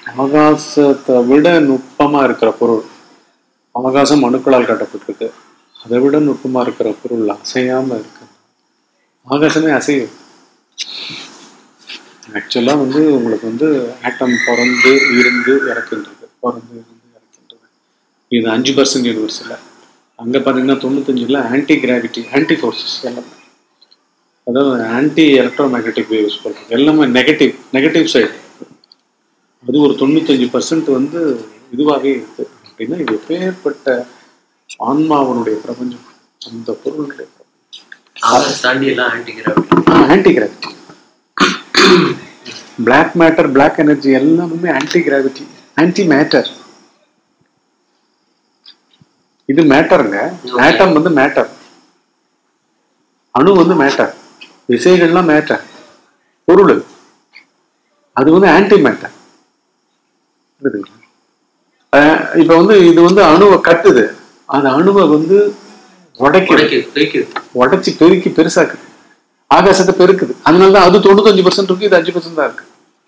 அவகாசத்தை விட நுட்பமா இருக்கிற பொருள் அவகாசம் அணுக்களால் கட்டப்பட்டிருக்கு அதை விட நுட்பமா இருக்கிற பொருள் அசையாம இருக்கு ஆகாசமே அசையும் ஆக்சுவலா வந்து உங்களுக்கு வந்து ஆட்டம் பிறந்து இருந்து இறக்கின்றது பிறந்து இருந்து இறக்கின்றது இது அஞ்சு பர்சன்ட் யூனிவர்ஸில் அங்கே பார்த்தீங்கன்னா தொண்ணூத்தஞ்சுல ஆன்டி கிராவிட்டி ஆன்டி ஃபோர்ஸஸ் எல்லாமே அதாவது ஆன்டி எலக்ட்ரோ மேக்னெட்டிக் வேவ்ஸ் சொல்றது எல்லாமே நெகட்டிவ் நெகட்டிவ் சைடு அது ஒரு தொண்ணூத்தஞ்சு பர்சன்ட் வந்து இதுவாகவே இருக்கு அப்படின்னா இது எப்பேற்பட்ட ஆன்மாவனுடைய பிரபஞ்சம் அந்த பொருளுடைய ஆகாஷ் தாண்டி எல்லாம் anti gravity anti gravity black matter black energy எல்லாமே ஆன்டி கிராவிட்டி ஆன்டி மேட்டர் இது மேட்டருங்க ஆட்டம் வந்து மேட்டர் அணு வந்து மேட்டர் விசைகள்லாம் மேட்டர் பொருள் அது வந்து ஆன்டி மேட்டர் இப்ப வந்து இது வந்து அணுவை கட்டுது அந்த அணுவை வந்து உடைக்குது உடைக்குது பிரிக்குது உடைச்சு பெருக்கி பெருசாக்குது ஆகாசத்தை பெருக்குது அதனாலதான் அது தொண்ணூத்தஞ்சு பர்சன்ட் இருக்கு இது அஞ்சு பர்சன்ட் தான் இருக்கு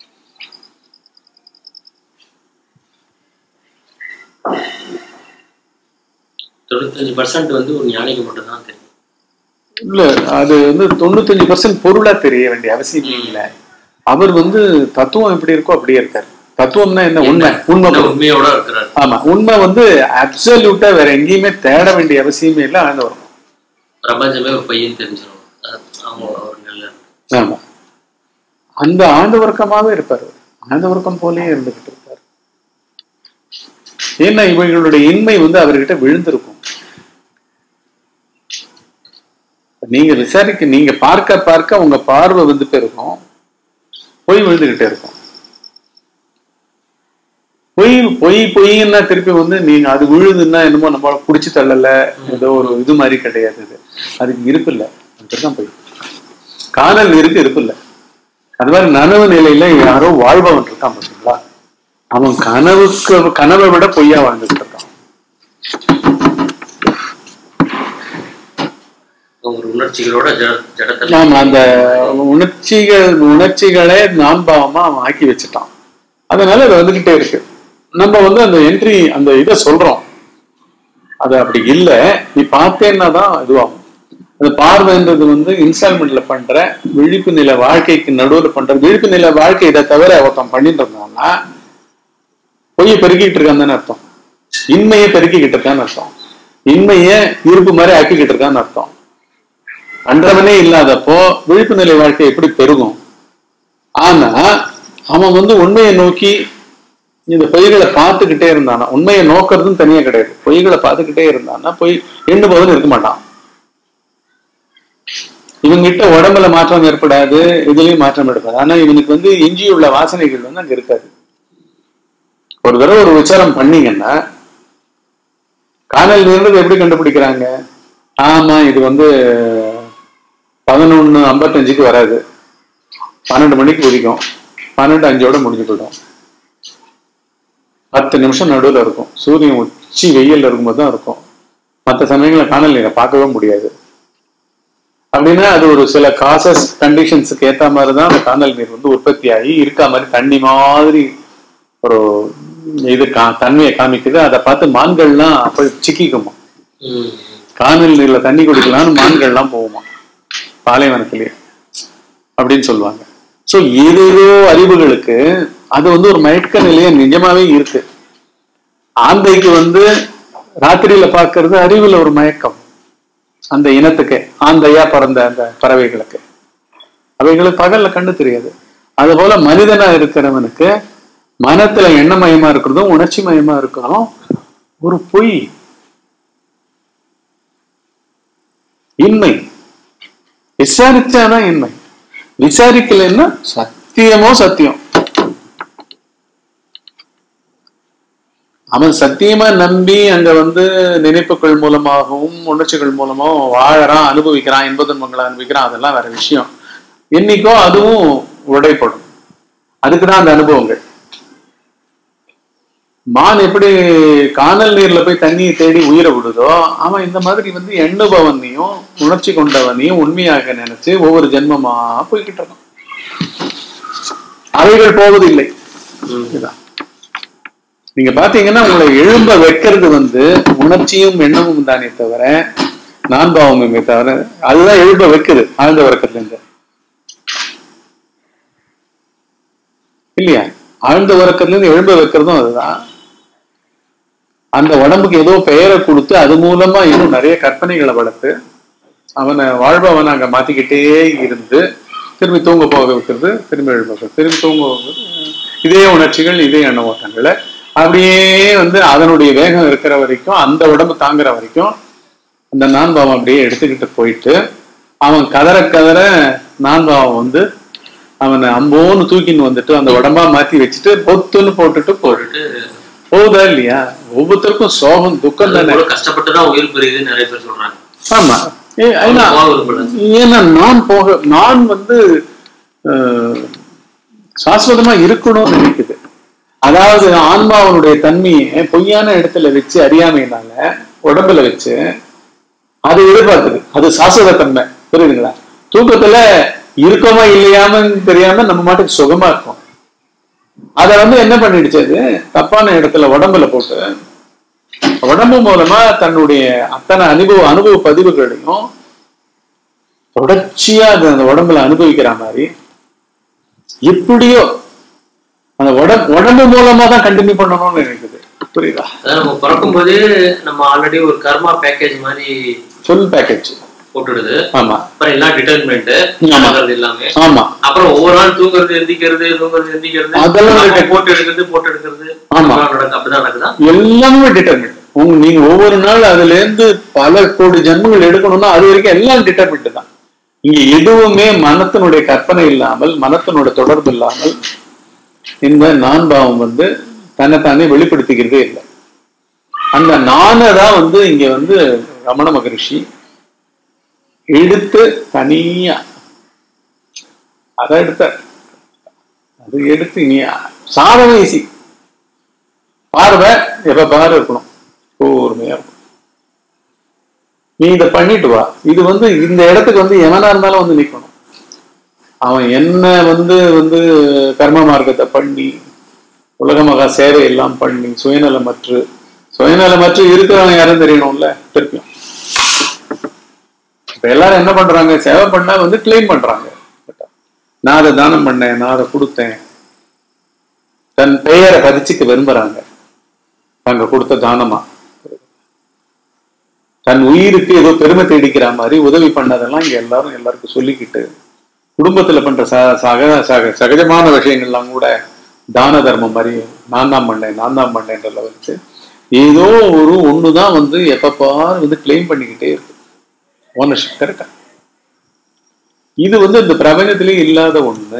தொண்ணூத்தஞ்சு பர்சன்ட் வந்து ஒரு ஞானிக்கு மட்டும் தான் தெரியும் இல்ல அது வந்து தொண்ணூத்தஞ்சு பர்சன்ட் பொருளா தெரிய வேண்டிய அவசியம் இல்லை அவர் வந்து தத்துவம் எப்படி இருக்கோ அப்படியே இருக்காரு தத்துவம்னா என்ன உண்மை உண்மை இந்த பொருள். உண்மையோட இருக்கிறார் ஆமா உண்மை வந்து அப்சல்யூட்டா வேற எங்கேயுமே தேட வேண்டிய அவசியமே இல்லை ஆழ்ந்து வரும் பிரபஞ்சமே ஒரு பையன் தெரிஞ்சிடும் அது அவங்க ஒரு நல்ல ஆமா அந்த ஆழ்ந்த உறக்கமாவே இருப்பார் அவர். ஆழ்ந்த உறக்கம் போலயே இருந்துகிட்டு இருப்பார் ஏன்னா இவர்களுடைய இன்மை வந்து அவர்கிட்ட விழுந்திருக்கும் நீங்க விசாரிக்க நீங்க பார்க்க பார்க்க உங்க பார்வை வந்து பெருகும் பொய் விழுந்துகிட்டே இருக்கும் பொய் பொய் பொய்ன்னா திருப்பி வந்து நீங்க அது விழுதுன்னா என்னமோ நம்மளால புடிச்சு தள்ளல ஏதோ ஒரு இது மாதிரி கிடையாது இது அதுக்கு இருப்பு இல்லை அதுதான் பொய் காணல் இருக்கு இருப்பு இல்லை அது மாதிரி நனவு நிலையில யாரோ வாழ்பவன் இருக்கான் பார்த்தீங்களா அவன் கனவுக்கு கனவை விட பொய்யா வாழ்ந்துட்டு இருக்கான் ஒரு உணர்ச்சிகளோட ஜட ஜடத்தை நாம அந்த உணர்ச்சிகள் உணர்ச்சிகளே நான்பாவமா அவன் ஆக்கி வச்சுட்டான் அதனால அது வந்துகிட்டே இருக்கு நம்ம வந்து அந்த என்ட்ரி அந்த இதை சொல்றோம் அது அப்படி இல்ல நீ பார்த்தேன்னா தான் இதுவாகும் அந்த பார்வைன்றது வந்து இன்ஸ்டால்மெண்ட்ல பண்ற விழிப்பு நிலை வாழ்க்கைக்கு நடுவுல பண்ற விழிப்பு நிலை வாழ்க்கை இதை தவிர ஒருத்தன் பண்ணிட்டு இருந்தான்னா பொய்யை பெருக்கிட்டு இருக்கான்னு தானே அர்த்தம் இன்மையை பெருக்கிக்கிட்டு இருக்கான்னு அர்த்தம் இன்மையை இருப்பு மாதிரி ஆக்கிக்கிட்டு இருக்கான்னு அர்த்தம் பண்றவனே இல்லாதப்போ விழிப்பு நிலை வாழ்க்கை எப்படி பெருகும் ஆனா அவன் வந்து உண்மையை நோக்கி இந்த பொய்களை பார்த்துக்கிட்டே இருந்தானா உண்மையை நோக்கிறதும் தனியா கிடையாது பொய்களை பார்த்துக்கிட்டே இருந்தானா பொய் எண்ணுபவன் இருக்க மாட்டான் இவங்கிட்ட உடம்புல மாற்றம் ஏற்படாது இதுலயும் மாற்றம் ஏற்படாது ஆனா இவனுக்கு வந்து எஞ்சியுள்ள வாசனைகள் வந்து அங்க இருக்காது ஒரு தடவை ஒரு விசாரம் பண்ணீங்கன்னா காணல் நீர்ன்றது எப்படி கண்டுபிடிக்கிறாங்க ஆமா இது வந்து பதினொன்னு ஐம்பத்தஞ்சுக்கு வராது பன்னெண்டு மணிக்கு உதிக்கும் பன்னெண்டு அஞ்சோட முடிஞ்சு போயிடும் பத்து நிமிஷம் நடுவில் இருக்கும் சூரியன் உச்சி வெயில் இருக்கும்போது தான் இருக்கும் மற்ற சமயங்களில் காணல் நீரை பார்க்கவே முடியாது அப்படின்னா அது ஒரு சில காசஸ் கண்டிஷன்ஸுக்கு ஏத்த மாதிரி தான் அந்த காணல் நீர் வந்து உற்பத்தி ஆகி இருக்கா மாதிரி தண்ணி மாதிரி ஒரு இது கா தன்மையை காமிக்குது அதை பார்த்து மான்கள்லாம் போய் சிக்கிக்குமா ம். காணல் நீர்ல தண்ணி குடிக்கலாம்னு மான்கள்லாம் போகுமா பாலைவனத்திலேயே அப்படின்னு சொல்லுவாங்க சோ ஏதேதோ அறிவுகளுக்கு அது வந்து ஒரு மயக்க நிலைய நிஜமாவே இருக்கு ஆந்தைக்கு வந்து ராத்திரியில பார்க்கிறது அறிவுல ஒரு மயக்கம் அந்த இனத்துக்கு ஆந்தையா பிறந்த அந்த பறவைகளுக்கு அவைகளுக்கு பகல்ல கண்ணு தெரியாது அது போல மனிதனா இருக்கிறவனுக்கு மனத்துல எண்ணமயமா இருக்கிறதும் உணர்ச்சி மயமா இருக்கிறதும் ஒரு பொய் இன்மை விசாரிச்சாதான் இன்மை விசாரிக்கலைன்னா சத்தியமோ சத்தியம் அவன் சத்தியமா நம்பி அங்க வந்து நினைப்புகள் மூலமாகவும் உணர்ச்சிகள் மூலமாகவும் வாழறான் அனுபவிக்கிறான் இன்ப துன்பங்களை அனுபவிக்கிறான் அதெல்லாம் வேற விஷயம் என்னைக்கோ அதுவும் உடைப்படும் அதுக்குதான் அந்த அனுபவங்கள் மான் எப்படி காணல் நீர்ல போய் தண்ணியை தேடி உயிரை விடுதோ அவன் இந்த மாதிரி வந்து எண்ணுபவனையும் உணர்ச்சி கொண்டவனையும் உண்மையாக நினைச்சு ஒவ்வொரு ஜென்மமா போய்கிட்டு இருக்கான் அவைகள் போவதில்லை ம். இதுதான் நீங்க பாத்தீங்கன்னா உங்களை எழும்ப வைக்கிறது வந்து உணர்ச்சியும் எண்ணமும் தானே தவிர நான் பாவமுமே தவிர அதுதான் எழும்ப வைக்குது ஆழ்ந்த உறக்கத்துல இருந்து இல்லையா ஆழ்ந்த உறக்கத்துல இருந்து எழும்ப வைக்கிறதும் அதுதான் அந்த உடம்புக்கு ஏதோ பெயரை கொடுத்து அது மூலமா இன்னும் நிறைய கற்பனைகளை வளர்த்து அவனை வாழ்பவனை அங்க மாத்திக்கிட்டே இருந்து திரும்பி தூங்க போக வைக்கிறது திரும்பி எழுப்ப வைக்கிறது திரும்பி தூங்க வைக்கிறது இதே உணர்ச்சிகள் இதே எண்ண ஓட்டங்களை அப்படியே வந்து அதனுடைய வேகம் இருக்கிற வரைக்கும் அந்த உடம்பு தாங்குற வரைக்கும் அந்த நான்பாவம் அப்படியே எடுத்துக்கிட்டு போயிட்டு அவன் கதற கதற நான்பாவம் வந்து அவனை அம்போன்னு தூக்கின்னு வந்துட்டு அந்த உடம்பா மாத்தி வச்சுட்டு பொத்துன்னு போட்டுட்டு போயிட்டு போட்டுட்டு போகுதா இல்லையா ஒவ்வொருத்தருக்கும் சோகம் துக்கம் தானே இவ்வளவு கஷ்டப்பட்டு தான் உயிர் பெறுயுதுன்னு நிறைய பேர் சொல்றாங்க ஆமா ஏ, ஏன்னா போக விரும்பல ஏன்னா நான் போக நான் வந்து அஹ், சாஸ்வதமா இருக்கணும்னு நினைக்குது அதாவது ஆன்மாவனுடைய தன்மையை பொய்யான இடத்துல வச்சு அறியாமையினால உடம்புல வச்சு அதை எதிர்பார்க்குது அது சாஸ்வத தன்மை புரியுதுங்களா தூக்கத்துல இருக்கோமா இல்லையாமன்னு தெரியாம நம்ம மாட்டுக்கு சுகமா இருக்கும் அதை வந்து என்ன பண்ணிடுச்சு அது தப்பான இடத்துல உடம்புல போட்டு உடம்பு மூலமா தன்னுடைய அத்தனை அனுபவ அனுபவ பதிவுகளையும் தொடர்ச்சியா அது அந்த உடம்புல அனுபவிக்கிற மாதிரி எப்படியோ அந்த உடம்பு உடம்பு மூலமா தான் கண்டினியூ பண்ணணும்னு நினைக்குது புரியுதா அதான் நம்ம பிறக்கும் போதே நம்ம ஆல்ரெடி ஒரு கர்மா பேக்கேஜ் மாதிரி ஃபுல் பேக்கேஜ் போட்டுடுது ஆமா அப்புறம் எல்லாம் டிட்டர்மெண்ட் ஆமா. நடக்கிறது எல்லாமே ஆமா அப்புறம் ஒவ்வொரு நாள் தூங்குறது எந்திக்கிறது தூங்குறது எந்திக்கிறது அதெல்லாம் அப்ப இருக்கு. போட்டு எடுக்கிறது போட்டு எடுக்கிறது ஆமா. அதெல்லாம் நடக்கு அப்படிதான் நடக்குதா எல்லாமே டிட்டர்மெண்ட் உங்க நீங்க ஒவ்வொரு நாள் அதுல இருந்து பல கோடி ஜன்மங்கள் எடுக்கணும்னா அது வரைக்கும் எல்லாம் டிட்டர்மெண்ட் தான் இங்க எதுவுமே மனத்தினுடைய கற்பனை இல்லாமல் மனத்தினுடைய தொடர்பு இல்லாமல் இந்த நான் பாவம் வந்து தன்னைத்தானே வெளிப்படுத்திக்கிறதே இல்லை அந்த நானை தான் வந்து இங்க வந்து ரமண மகரிஷி எடுத்து தனியா அதை எடுத்த அது எடுத்து நீ சாதனை ஈஸி பார்வை எப்ப பாரு இருக்கணும் கூர்மையா இருக்கும் நீ இதை பண்ணிட்டு வா இது வந்து இந்த இடத்துக்கு வந்து எவனா இருந்தாலும் வந்து நிக்கணும் அவன் என்ன வந்து வந்து கர்ம மார்க்கத்தை பண்ணி உலக மகா சேவை எல்லாம் பண்ணி சுயநலமற்று சுயநலமற்று இருக்கிறவன் யாரும் தெரியணும்ல திருப்பியும் இப்ப எல்லாரும் என்ன பண்றாங்க சேவை பண்ணா வந்து கிளைம் பண்றாங்க நான் அதை தானம் பண்ணேன் நான் அதை கொடுத்தேன் தன் பெயரை பதிச்சுக்க விரும்புறாங்க தாங்க கொடுத்த தானமா தன் உயிருக்கு ஏதோ பெருமை தேடிக்கிற மாதிரி உதவி பண்ணதெல்லாம் இங்க எல்லாரும் எல்லாருக்கும் சொல்லிக்கிட்டு குடும்பத்துல பண்ற ச சக சக சகஜமான விஷயங்கள்லாம் கூட தான தர்மம் மாதிரி நான் தான் பண்ணேன் நான் தான் பண்ணேன்ற லெவலுக்கு ஏதோ ஒரு ஒண்ணுதான் வந்து எப்ப பாரு வந்து கிளைம் பண்ணிக்கிட்டே இருக்கு ஓனர்ஷிப் கரெக்டா இது வந்து இந்த பிரபஞ்சத்திலே இல்லாத ஒண்ணு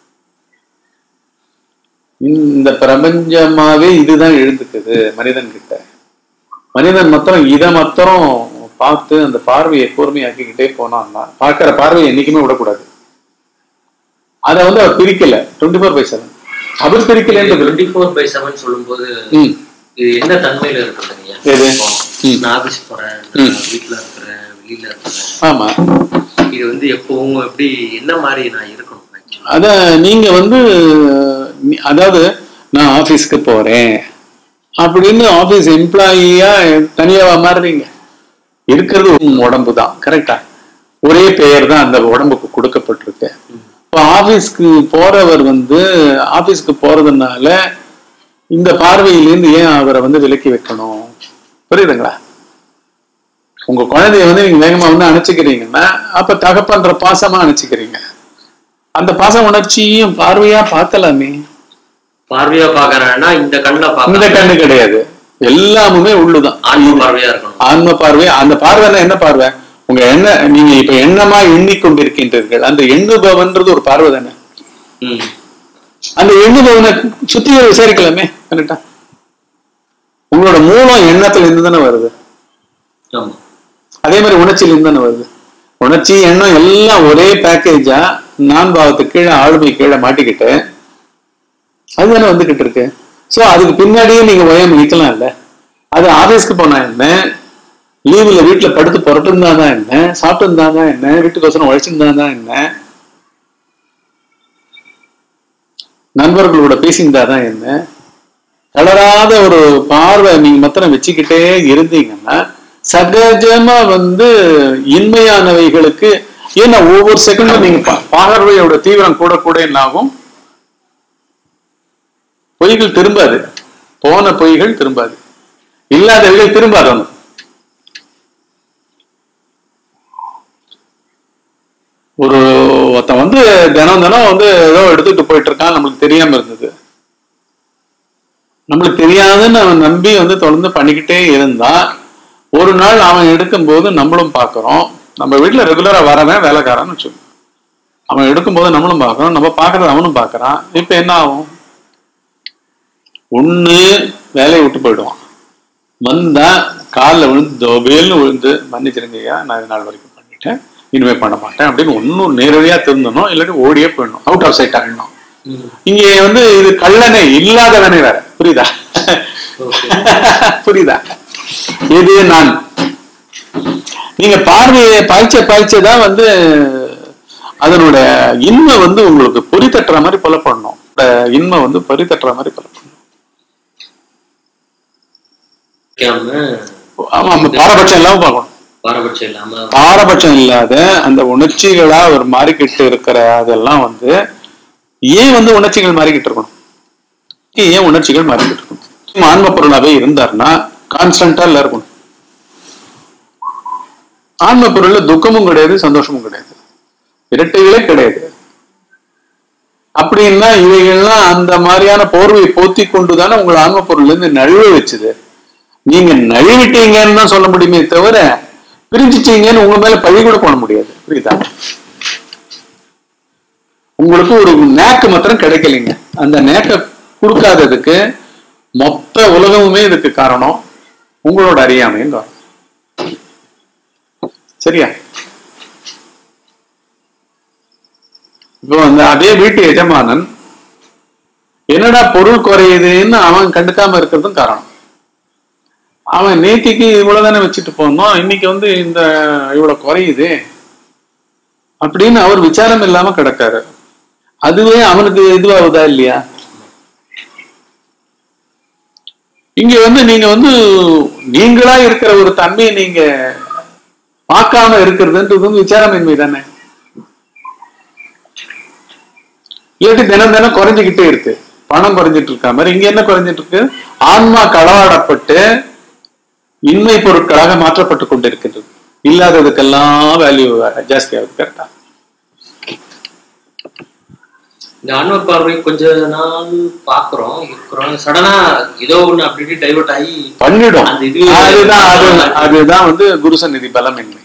இந்த பிரபஞ்சமாவே இதுதான் எழுந்துக்குது மனிதன் கிட்ட மனிதன் மாத்திரம் இதை மாத்திரம் பார்த்து அந்த பார்வையை கூர்மையாக்கிக்கிட்டே போனான்னா பார்க்கிற பார்வையை என்னைக்குமே விடக்கூடாது அதை வந்து அவர் பிரிக்கல டுவெண்ட்டி ஃபோர் பை செவன் அவர் பிரிக்கலன்றது டுவெண்ட்டி ஃபோர் பை செவன் சொல்லும்போது ம் இது என்ன தன்மையில இருக்குது ஐயா? எது? இப்போ ம். நான் ஆபீஸ் போறேன் ம். நான் வீட்டுல இருக்கிறேன் வெளியில இருக்கிறேன் ஆமா இது வந்து எப்பவும் எப்படி என்ன மாதிரி நான் இருக்கணும் actually? அத நீங்க வந்து நீ- அதாவது நான் ஆபீஸ்க்கு போறேன் அப்படின்னு ஆபீஸ் எம்ப்ளாயியா தனியாவா மாறுறீங்க இருக்கிறது உங்க உடம்பு தான் கரெக்டா ஒரே பெயர் தான் அந்த உடம்புக்கு கொடுக்கப்பட்டிருக்கு இப்போ ஆபீஸ்க்கு போறவர் வந்து ஆபீஸ்க்கு போறதுனால இந்த பார்வையிலேருந்து ஏன் அவரை வந்து விலக்கி வைக்கணும் புரியுதுங்களா உங்க குழந்தைய வந்து நீங்க வேகமா வந்து அணைச்சிக்கிறீங்கன்னா அப்ப தகப்பன்ற பாசமா அணைச்சிக்கிறீங்க அந்த பாச உணர்ச்சியும் பார்வையா பார்க்கலாமே பார்வையா பாக்குறேன்னா இந்த கண்ணுல இந்த பாக்க கண்ணு கிடையாது எல்லாமுமே உள்ளுதான் ஆன்ம பார்வையா இருக்கணும் ஆன்ம பார்வை அந்த பார்வைனா என்ன பார்வை உங்க எண்ண நீங்க இப்ப எண்ணமா எண்ணிக்கொண்டிருக்கின்றீர்கள் அந்த எண்ணுபவன்றது ஒரு பார்வை தானே ம். அந்த எண்ணுபவனை சுத்தி விசாரிக்கலாமே கரெக்டா உங்களோட மூலம் எண்ணத்துல இருந்து தானே வருது ஆமா அதே மாதிரி உணர்ச்சியில இருந்து தானே வருது உணர்ச்சி எண்ணம் எல்லாம் ஒரே பேக்கேஜா நான் பாவத்துக்கு கீழே ஆளுமை கீழே மாட்டிக்கிட்டு அதுதானே வந்துகிட்டு இருக்கு சோ அதுக்கு பின்னாடியே நீங்க ஒயம் நிக்கலாம் இல்ல அது ஆபீஸ்க்கு போனா என்ன லீவுல வீட்டுல படுத்து புரட்டு இருந்தா தான் என்ன சாப்பிட்டு இருந்தா தான் என்ன வீட்டுக்கு வசனம் உழைச்சிருந்தா தான் என்ன நண்பர்களோட பேசியிருந்தா தான் என்ன தளராத ஒரு பார்வை நீங்க மாத்திரம் வச்சுக்கிட்டே இருந்தீங்கன்னா சகஜமா வந்து இன்மையானவைகளுக்கு ஏன்னா ஒவ்வொரு செகண்டும் நீங்க பா- பார்வையோட தீவிரம் கூட கூட என்ன ஆகும் பொய்கள் திரும்பாது போன பொய்கள் திரும்பாது இல்லாதவைகள் திரும்பாது ஒண்ணு. ஒரு ஒருத்தன் வந்து தினம் தினம் வந்து ஏதோ எடுத்துட்டு போயிட்டு இருக்கான் நம்மளுக்கு தெரியாம இருந்தது நம்மளுக்கு தெரியாதுன்னு அவன் நம்பி வந்து தொடர்ந்து பண்ணிக்கிட்டே இருந்தா ஒரு நாள் அவன் எடுக்கும்போது நம்மளும் பார்க்கறோம் நம்ம வீட்டுல ரெகுலரா வரவன் வேலைக்காரன்னு வச்சுக்கோ அவன் எடுக்கும்போது நம்மளும் பார்க்கறோம் நம்ம பார்க்கறது அவனும் பார்க்கறான் இப்ப என்ன ஆகும் ஒண்ணு வேலையை விட்டு போயிடுவான் வந்தா காலில் விழுந்து தோபேல்னு விழுந்து மன்னிச்சிருங்க ஐயா நான் இது நாள் வரைக்கும் பண்ணிட்டேன் இனிமே பண்ண மாட்டேன் அப்படின்னு ஒன்னும் நேரடியா திருந்தணும் இல்லாட்டி ஓடியே போயிடணும் அவுட் ஆஃப் சைட் ஆகிடணும் ம். இங்க வந்து இது கள்ளனே இல்லாதவனே வேற புரியுதா Okay. புரியுதா இது நான் நீங்க பார்வையை பாய்ச்ச பாய்ச்சதான் வந்து அதனுடைய இன்மை வந்து உங்களுக்கு பொறி தட்டுற மாதிரி புலப்படணும் இந்த இன்மை வந்து பொறி தட்டுற மாதிரி புலப்படணும் வைக்காம ஆமா ஆமா பாரபட்சம் இல்லாம பார்க்கணும் பாரபட்சம் இல்லாம பாரபட்சம் இல்லாத அந்த உணர்ச்சிகளா ஒரு மாறிக்கிட்டு இருக்கிற அதெல்லாம் வந்து ஏன் வந்து உணர்ச்சிகள் மாறிக்கிட்டு இருக்கணும் ஏன் உணர்ச்சிகள் மாறிக்கிட்டு இருக்கணும் ஆன்ம பொருளாவே இருந்தாருன்னா கான்ஸ்டன்டா இல்ல இருக்கணும் ஆன்ம பொருள்ல துக்கமும் கிடையாது சந்தோஷமும் கிடையாது இரட்டைகளே கிடையாது அப்படின்னா இவைகள்லாம் அந்த மாதிரியான போர்வையை போத்தி கொண்டுதானே உங்களை ஆன்ம பொருள்ல இருந்து நழுவ வச்சுது நீங்க நழுவிட்டீங்கன்னு தான் சொல்ல முடியுமே தவிர பிரிஞ்சிட்டீங்கன்னு உங்க மேல பழி கூட போட முடியாது புரியுதா உங்களுக்கு ஒரு நேக்கு மாத்திரம் கிடைக்கலைங்க அந்த நேக்க கொடுக்காததுக்கு மொத்த உலகமுமே இதுக்கு காரணம் உங்களோட அறியாமைன்னு வரும். சரியா இப்போ வந்து அதே வீட்டு எஜமானன் என்னடா பொருள் குறையுதுன்னு அவன் கண்டுக்காம இருக்கிறதும் காரணம் அவன் நேத்திக்கு இவ்வளவு தானே வச்சுட்டு போனோம் இன்னைக்கு வந்து இந்த இவ்வளவு குறையுது அப்படின்னு அவர் விசாரம் இல்லாம கிடக்காரு அதுவே அவனுக்கு இதுவாகுதா இல்லையா இங்க வந்து நீங்க வந்து நீங்களா இருக்கிற ஒரு தன்மையை நீங்க பார்க்காம இருக்கிறதுன்றது வந்து விசாரமின்மை தானே இல்லாட்டி தினம் தினம் குறைஞ்சுக்கிட்டே இருக்கு பணம் குறைஞ்சிட்டு இருக்கா மாதிரி இங்க என்ன குறைஞ்சிட்டு இருக்கு ஆன்மா களவாடப்பட்டு இன்மை பொருட்களாக மாற்றப்பட்டு கொண்டிருக்கின்றது இல்லாததுக்கெல்லாம் வேல்யூ ஜாஸ்தி ஆகுது கரெக்டா இந்த ஆன்ம பார்வை கொஞ்ச நாள் பாக்குறோம் இருக்கிறோம் சடனா ஏதோ ஒண்ணு அப்படி இப்படி டைவர்ட் ஆகி பண்ணிடும் அந்த இது- அதுதான் அது அதுதான் வந்து குரு சந்நிதி பலமின்மை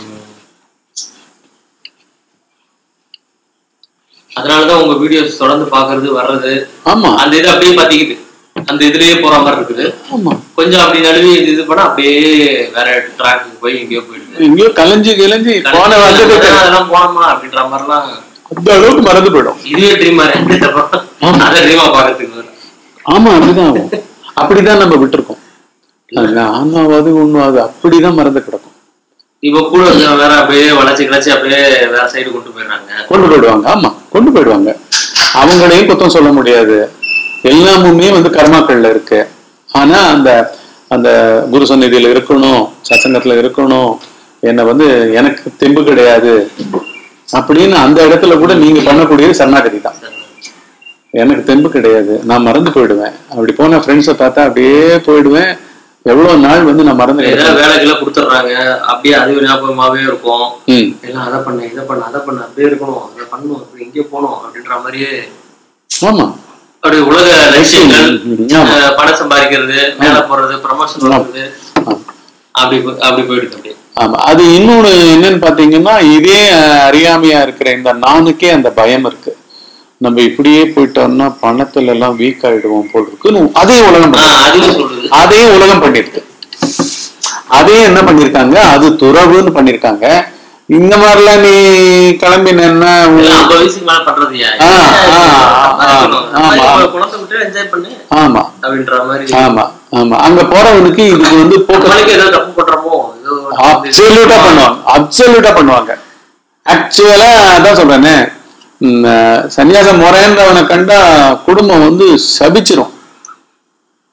அதனாலதான் உங்க வீடியோஸ் தொடர்ந்து பாக்குறது வர்றது ஆமா அந்த இது அப்படியே பாத்திக்குது அந்த இதுலயே போற மாதிரி இருக்குது ஆமா கொஞ்சம் அப்படி நழுவி இது இது பண்ணா அப்படியே வேற ட்ராக்கு போய் எங்கேயோ போயிடுது எங்கேயோ கலைஞ்சு கிளைஞ்சு போன வந்ததுக்கு அதெல்லாம் போனோமா அப்படின்ற மாதிரிலாம் அந்த அளவுக்கு மறந்து போயிடும் இதுவே ட்ரீமா இருக்கு அதை ட்ரீமா பாக்கிறதுக்கு வரும். ஆமா அப்படிதான் ஆகும் அப்படிதான் நம்ம விட்டுருக்கோம் அது ஆன்மாவது உண்மாவது அப்படிதான் மறந்து கிடக்கும் இப்ப கூட இருக்கிறவங்க வேற அப்படியே வளைச்சு கிளச்சு அப்படியே வேற சைடு கொண்டு போயிடுறாங்க கொண்டு போயிடுவாங்க ஆமா கொண்டு போயிடுவாங்க அவங்களையும் குத்தம் சொல்ல முடியாது எல்லாமுமே வந்து கர்மாக்கள்ல இருக்கு ஆனா அந்த அந்த குரு சந்நிதியில இருக்கணும் சத்சங்கத்துல இருக்கணும் என்ன வந்து எனக்கு தெம்பு கிடையாது அப்படின்னு அந்த இடத்துல கூட நீங்க பண்ணக்கூடியது சரணாகதி தான் எனக்கு தெம்பு கிடையாது நான் மறந்து போயிடுவேன் அப்படி போன ஃப்ரெண்ட்ஸை பார்த்தா அப்படியே போயிடுவேன் எவ்வளவு நாள் வந்து நான் மறந்து ஏதாவது கிடப்பேன். வேலைக்கெல்லாம் கொடுத்துட்றாங்க அப்படியே அது ஞாபகமாவே இருக்கும் ம் எல்லாம் அதை பண்ண இதை பண்ண அதை பண்ண அப்படியே இருக்கணும் அதை பண்ணணும் அப்படி இங்கே போகணும் அப்படின்ற மாதிரியே ஆமா அப்படி உலக லட்சியங்கள் ம், ஆமா. அஹ், பணம் சம்பாதிக்கிறது மேல போறது ப்ரமோஷன் வர்றது ஆமா. அப்படி போ- அப்படி போயிடுது அப்படியே ஆமா அது இன்னொன்னு என்னன்னு பாத்தீங்கன்னா இதே அஹ், அறியாமையா இருக்கிற இந்த நானுக்கே அந்த பயம் இருக்கு நம்ம இப்படியே போயிட்டோம்னா பணத்துல எல்லாம் வீக் ஆயிடுவோம் போல் இருக்குன்னு அதே உலகம் பண்ணி- ஆஹ் அதுவும் சொல்றது அதே உலகம் பண்ணிருக்கு அதே என்ன பண்ணிருக்காங்க அது துறவுன்னு பண்ணிருக்காங்க இந்த மாதிரிலாம் நீ கிளம்பினேன்னா உ- எல்லாம் ஐம்பது வயசுக்கு மேல பண்றது ஏன்? ஆ, ஆ, ஆ, ஆமா. உங்க குணத்தை விட்டு என்ஜாய் பண்ணு ஆமா அப்படின்ற மாதிரி ஆமா ஆமா அங்க போறவனுக்கு இதுக்கு வந்து போக்க நம்மளுக்கு ஏதோ தப்பு பண்றோமோ ஏதோ அப்சல்யூட்டா பண்ணுவாங்க அப்சல்யூட்டா பண்ணுவாங்க ஆக்சுவலா அதான் சொல்றேனே ம், சன்னியாசம் முறைன்றவனை கண்டா குடும்பம் வந்து சபிச்சிரும்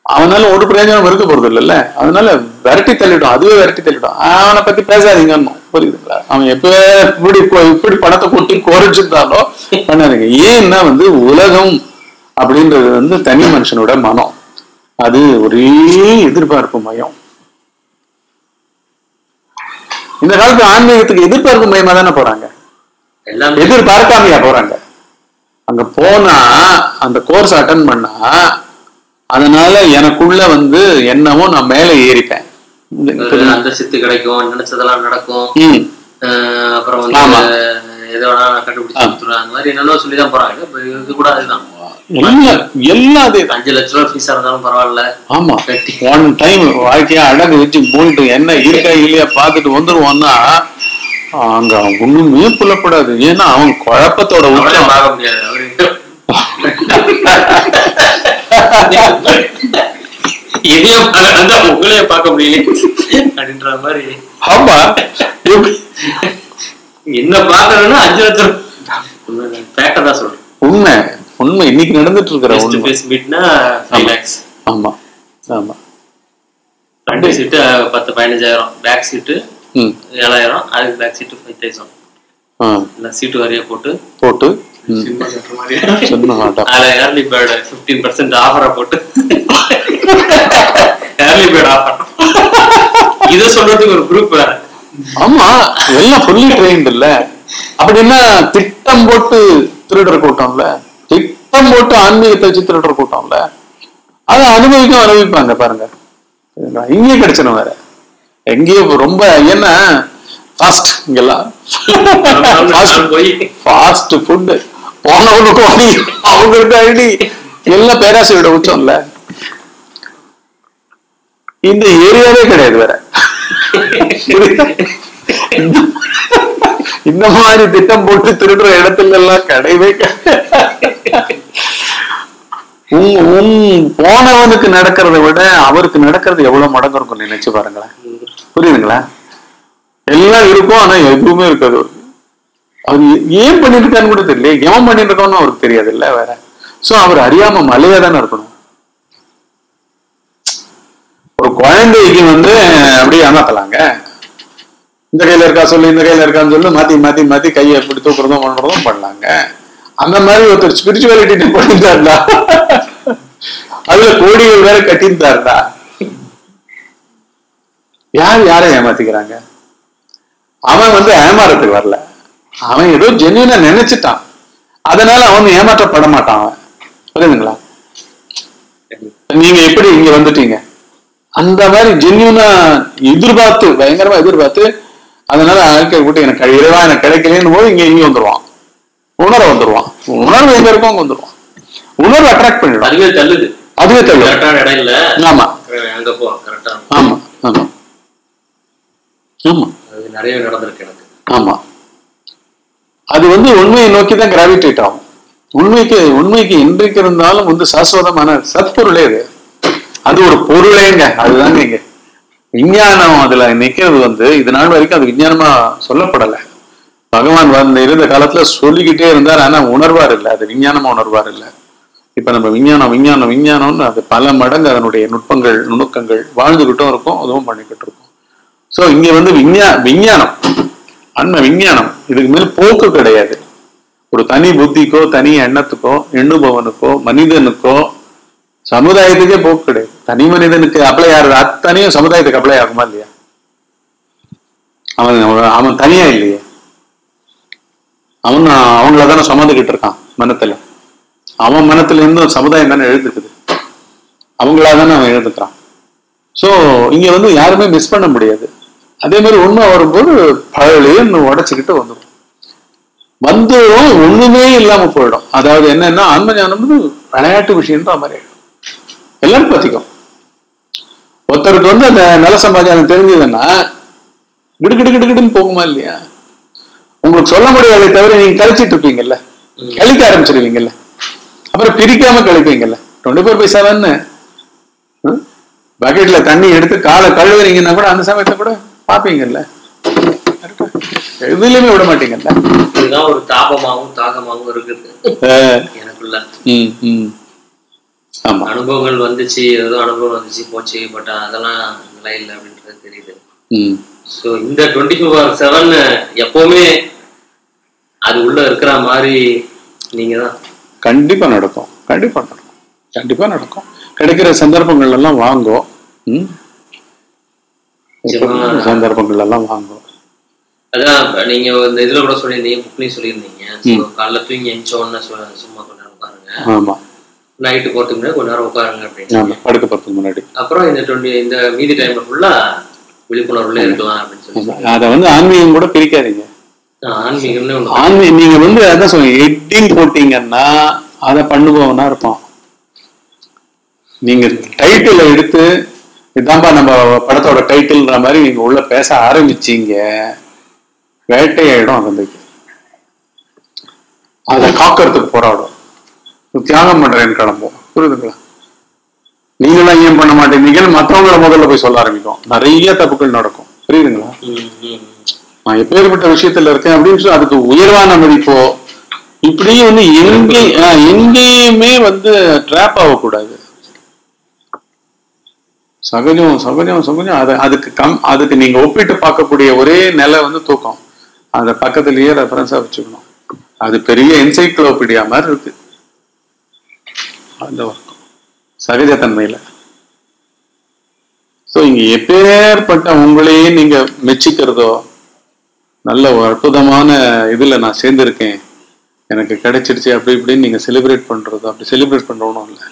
அவனால ஒரு பிரயோஜனம் இருக்க போறது இல்லைல்ல அதனால விரட்டி தள்ளிடும் அதுவே விரட்டி தள்ளிடும் அவனை பத்தி பேசாதீங்க புரியுதுங்களா அவன் எப்ப இப்படி கொ- இப்படி பணத்தை கொட்டி குறைச்சிருந்தாலும் பண்ணாதீங்க ஏன்னா வந்து உலகம் அப்படின்றது வந்து தனி மனுஷனோட மனம் அது ஒரே எதிர்பார்ப்பு மயம் இந்த காலத்து ஆன்மீகத்துக்கு எதிர்பார்ப்பு மயமா தானே போறாங்க எல்லாமே எதிர்பார்க்காமையா போறாங்க அங்க போனா அந்த கோர்ஸ் அட்டன் பண்ணா அதனால எனக்குள்ள வந்து என்னவோ நான் மேலே ஏறிப்பேன் அந்த சித்து கிடைக்கும் நினைச்சதெல்லாம் நடக்கும் ம், அஹ் அப்புறம் ஆமா. வந்து எதை வேணா நான் கண்டுபிடிச்சு கொடுத்துருவேன் அந்த மாதிரி என்னென்னோ சொல்லி தான் போறாங்க இப்ப இது கூட அதுதான் எல்லாம் எல்லாம் அதே தான் அஞ்சு லட்ச ரூபா ஃபீஸா இருந்தாலும் பரவாயில்ல ஆமா கட்டி ஒன் டைம் வாழ்க்கையா அடகு வச்சு போயிட்டு என்ன இருக்கா இல்லையா பார்த்துட்டு வந்துருவான்னா அங்க அவன் ஒண்ணுமே புலப்படாது ஏன்னா அவன் குழப்பத்தோட அவனே உச்சம் பார்க்க முடியாது அவரு எதையும் பார்க்க- அந்த உங்களையே பார்க்க முடியல அப்படின்ற மாதிரி ஆமா எப்படி- என்ன பார்க்கணும்னா அஞ்சு லட்சம் பேட்டை தான் சொல்றேன் உண்மை உண்மை இன்னைக்கு நடந்துட்டு இருக்கிற ஃபேஸ் டு உண்மை ஃபேஸ் மீட்னா ஃபைவ் லேக்ஸ் ஆமா ஆமா ஃப்ரண்ட் சீட்டு பத்து பதினஞ்சாயிரம் பேக் சீட்டு ம் ஏழாயிரம் அதுக்கு பேக் சீட்டு ஃபைவ் தௌசண்ட் ஆ இல்லை சீட்டு வரைய போட்டு போட்டு ம், சினிமா சென்டர் மாதிரி சொன்ன மாட்டான் அதில் ஏர்லி பேர்டு ஃபிஃப்டீன் பர்சன்ட் ஆஃபரை போட்டு ஏர்லி பேர்டு ஆஃபர் இதை சொல்றதுக்கு ஒரு குரூப் வேற ஆமா எல்லாம் ஃபுல்லி ட்ரெயின்ட் இல்ல அப்படின்னா திட்டம் போட்டு திருடுற கூட்டம்ல திட்டம் போட்டு ஆன்மீகத்தை வச்சு திருடுற கூட்டம்ல அதை அனுபவிக்கும் அனுபவிப்பாங்க பாருங்க சரிங்களா? இங்கே கிடைச்சிடும் வேற எங்கேயோ ரொம்ப என்ன ஃபாஸ்ட் இங்கெல்லாம் போய் ஃபாஸ்ட் ஃபுட்டு போனவனுக்கு ஓடி அவங்களுக்கு ஐடி எல்லாம் பேராசையோட உச்சம்ல இந்த ஏரியாவே கிடையாது வேற புரியுதா? இந்த- இந்த மாதிரி திட்டம் போட்டு திருடுற இடத்துல எல்லாம் கிடையவே கிடையாது. உம் உம் போனவனுக்கு நடக்கிறத விட அவருக்கு நடக்கிறது எவ்வளவு மடங்கு இருக்கும் நினைச்சு பாருங்களேன் புரியுதுங்களா எல்லாம் இருக்கும் ஆனா எதுவுமே இருக்காது அவருக்கு. அவர் ஏ- ஏன் பண்ணிட்டு இருக்கான்னு கூட தெரியல எவன் பண்ணிட்டு இருக்கான்னு அவருக்கு தெரியாது இல்ல வேற சோ அவர் அறியாம மலையா தானே இருக்கணும் ஒரு குழந்தைக்கு வந்து அப்படியே ஏமாத்தலாங்க இந்த கையில இருக்கா சொல்லு இந்த கையில இருக்கான்னு சொல்லி மாத்தி மாத்தி மாத்தி கையை எப்படி தூக்குறதும் பண்றதும் பண்ணலாங்க அந்த மாதிரி ஒருத்தர் ஸ்பிரிச்சுவாலிட்டி பண்ணியிருந்தாருடா அதுல கோடிகள் வேற கட்டியிருந்தாருடா யார் யாரை ஏமாத்திக்கிறாங்க அவன் வந்து ஏமாறதுக்கு வரல அவன் ஏதோ ஜென்யூனா நினைச்சிட்டான் அதனால அவன் ஏமாற்றப்பட மாட்டான் அவன் புரியுதுங்களா நீங்க எப்படி இங்க வந்துட்டீங்க அந்த மாதிரி ஜென்யூனா எதிர்பார்த்து பயங்கரமா எதிர்பார்த்து அதனால ஆட்கள் கூட்டி எனக்கு இறைவா எனக்கு கிடைக்கலன்னு போது இங்க இங்க வந்துருவான் உணர வந்துருவான் உணர்வு எங்க இருக்கோ அங்க வந்துருவான் உணர்வு அட்ராக்ட் பண்ணிடும் அதுவே தள்ளுது அதுவே தள்ளும் கரெக்டான இடம் இல்ல ஆமா அங்க போ கரெக்டா ஆமா ஆமா ஆமா அது நிறைய நடந்திருக்கு எனக்கு ஆமா அது வந்து உண்மையை நோக்கி தான் கிராவிடேட் ஆகும் உண்மைக்கு உண்மைக்கு இன்றைக்கு இருந்தாலும் வந்து சாஸ்வதமான சத்பொருளே அது அது ஒரு பொருளேங்க அதுதாங்க இங்க விஞ்ஞானம் அதுல நிக்கிறது வந்து இது நாள் வரைக்கும் அது விஞ்ஞானமா சொல்லப்படலை பகவான் வந்து இருந்த காலத்துல சொல்லிக்கிட்டே இருந்தார் ஆனா உணர்வார் இல்லை அது விஞ்ஞானமா உணர்வார் இல்லை இப்ப நம்ம விஞ்ஞானம் விஞ்ஞானம் விஞ்ஞானம்னு அது பல மடங்கு அதனுடைய நுட்பங்கள் நுணுக்கங்கள் வாழ்ந்துகிட்டும் இருக்கும் அதுவும் பண்ணிக்கிட்டு இருக்கும் சோ இங்க வந்து விஞ்ஞா விஞ்ஞானம் அண்மை விஞ்ஞானம் இதுக்கு மேல போக்கு கிடையாது ஒரு தனி புத்திக்கோ தனி எண்ணத்துக்கோ எண்ணுபவனுக்கோ மனிதனுக்கோ சமுதாயத்துக்கே போக்கு கிடையாது தனி மனிதனுக்கு அப்ளை ஆகுது அத்தனையும் சமுதாயத்துக்கு அப்ளை ஆகுமா இல்லையா அவன் அவன் அவன் தனியா இல்லையே அவன் அவங்கள தானே சுமந்துக்கிட்டு இருக்கான் மனத்துல அவன் மனத்துல இருந்தும் சமுதாயம் தானே எழுதுக்குது அவங்களா தானே அவன் எழுதுக்கிறான் சோ இங்க வந்து யாருமே மிஸ் பண்ண முடியாது அதே மாதிரி உண்மை வரும்போது பழைய உடைச்சுக்கிட்டு வந்துடும் வந்துடும் ஒண்ணுமே இல்லாம போயிடும் அதாவது என்னன்னா ஆன்ம ஞானம் வந்து விளையாட்டு விஷயம்ன்ற மாதிரி ஆயிடும் எல்லாரும் பத்திக்கும் ஒருத்தருக்கு வந்து அந்த நல சமாச்சாரம் தெரிஞ்சதுன்னா கிடு கிடு கிடு கிடுன்னு போகுமா இல்லையா உங்களுக்கு சொல்ல முடியாதே தவிர நீங்க கழிச்சிட்டு இருப்பீங்கல்ல கழிக்க ஆரம்பிச்சிருவீங்கல்ல அப்புறம் பிரிக்காம கழிப்பீங்கல்ல டுவெண்ட்டி ஃபோர் பை செவன் பக்கெட்ல தண்ணி எடுத்து காலை கழுவுறீங்கன்னா கூட அந்த சமயத்தை கூட பாப்பீங்கல்ல எதுலயுமே விட மாட்டீங்கல்ல இதுதான் ஒரு தாபமாகவும் தாகமாகவும் இருக்குது அஹ், எனக்குள்ள ம், ம். ஆமா அனுபவங்கள் வந்துச்சு ஏதோ அனுபவம் வந்துச்சு போச்சு பட் அதெல்லாம் நல்லா இல்லை அப்படின்றது தெரியுது ம் ஸோ இந்த டுவெண்ட்டி ஃபோர் செவன் எப்பவுமே அது உள்ள இருக்கிற மாதிரி நீங்க தான் கண்டிப்பா நடக்கும் கண்டிப்பா நடக்கும் கண்டிப்பா நடக்கும் கிடைக்கிற சந்தர்ப்பங்கள் எல்லாம் வாங்கும் ம் நிச்சயமா. சந்தர்ப்பங்கள் எல்லாம் வாங்கும் அதான் இப்ப நீங்க இந்த இதுல கூட சொல்லியிருந்தீங்க புக்லையும் சொல்லியிருந்தீங்க So, காலைல தூங்கி எந்த உடனே சு- சும்மா கொஞ்ச நேரம் உட்காருங்க ஆமா நைட்டு போறதுக்கு முன்னாடி கொஞ்ச நேரம் உட்காருங்க அப்படின்னு ஆமா படுக்க போறதுக்கு முன்னாடி அப்புறம் இந்த டுவெண்ட்டி இந்த மீதி டைம்ல ஃபுல்லா விழிப்புணர்வுல இருக்கலாம் அப்படின்னு சொல்லி ஆமா. அதை வந்து ஆன்மீகம் கூட பிரிக்காதீங்க நான் ஆன்மீகம்னு ஒண்ணு ஆன்மீ நீங்க வந்து அதான் சொல்லுங்க ஹெட்டிங் போட்டீங்கன்னா அதை பண்ணுபவனா இருப்பான் நீங்க டைட்டில் எடுத்து இதான்பா நம்ம படத்தோட டைட்டில்ன்ற மாதிரி நீங்க உள்ள பேச ஆரம்பிச்சீங்க வேட்டையாயிடும் அகந்தைக்கு அதை காக்கறதுக்கு போராடும் தியாகம் பண்றேன்னு கிளம்பும் புரியுதுங்களா நீங்களாம் ஏன் பண்ண மாட்டேங்கிறீங்கன்னு மற்றவங்கள முதல்ல போய் சொல்ல ஆரம்பிக்கும் நிறைய தப்புகள் நடக்கும் புரியுதுங்களா ம், ம், ம். நான் எப்பேற்பட்ட விஷயத்துல இருக்கேன் அப்படின்னு சொல்லி அதுக்கு உயர்வான மதிப்போ இப்படியே வந்து எங்கே ஆஹ் எங்கேயுமே வந்து ட்ராப் ஆகக்கூடாது சகஜம் சகஜம் சகஜம் அது அதுக்கு கம் அதுக்கு நீங்க ஒப்பிட்டு பார்க்கக்கூடிய ஒரே நிலை வந்து தூக்கம் அந்த பக்கத்துலயே ரெஃபரன்ஸா வச்சுக்கணும் அது பெரிய என்சைக்ளோபீடியா மாதிரி இருக்கு அந்த வர்க்கம் சகஜத்தன்மையில ஸோ இங்க எப்பேற்பட்ட உங்களையே நீங்க மெச்சிக்கிறதோ நல்ல ஒரு அற்புதமான இதுல நான் சேர்ந்திருக்கேன் எனக்கு கிடைச்சிடுச்சு அப்படி இப்படின்னு நீங்க செலிப்ரேட் பண்றதோ அப்படி செலிப்ரேட் பண்றவனும் இல்லை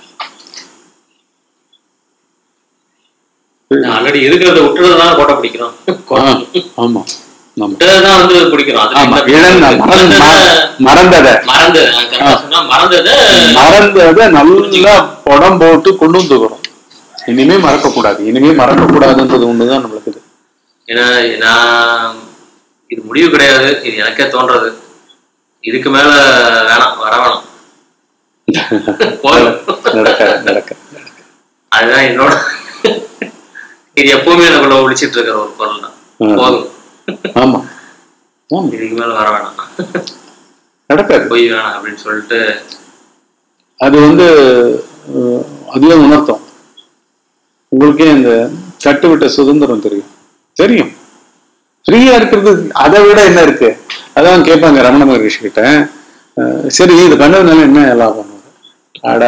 நான் ஆல்ரெடி இருக்கிறத விட்டுறதுதான் கோட்டை பிடிக்கிறோம் ஆ, ஆமா ஆமா விட்டதான் வந்து பிடிக்கிறோம் அது ஆமா இந்த- இழந்த மறந்த- ம- மறந்தத மறந்து நான் correct ஆ சொன்னா மறந்ததை மறந்தத நல்லா படம் போட்டு கொண்டு வந்துக்கிறோம் இனிமே மறக்க கூடாது இனிமே மறக்க கூடாதுன்றது ஒண்ணுதான் நம்மளுக்கு இது ஏன்னா நான் இது முடிவு கிடையாது இது எனக்கே தோன்றது இதுக்கு மேல வேணாம் வர வேணாம் போதும் நடக்க நடக்க அதுதான் என்னோட இது எப்பவுமே எனக்குள்ள ஒழிச்சிட்டு இருக்கிற ஒரு பொருள் தான் ம். போதும் ஆமா ஆமா இதுக்கு மேல வர வேணாம் நடக்காது போய் வேணாம் அப்படின்னு சொல்லிட்டு அது வந்து அஹ், அதுவே உணர்த்தும் உங்களுக்கே இந்த சட்டு விட்ட சுதந்திரம் தெரியும் தெரியும் ஃப்ரீயா இருக்கிறது அதை விட என்ன இருக்கு அதான் கேட்பாங்க ரமண மகரிஷி கிட்ட அஹ், சரி இது பண்ணதுனால என்ன லாபம் அட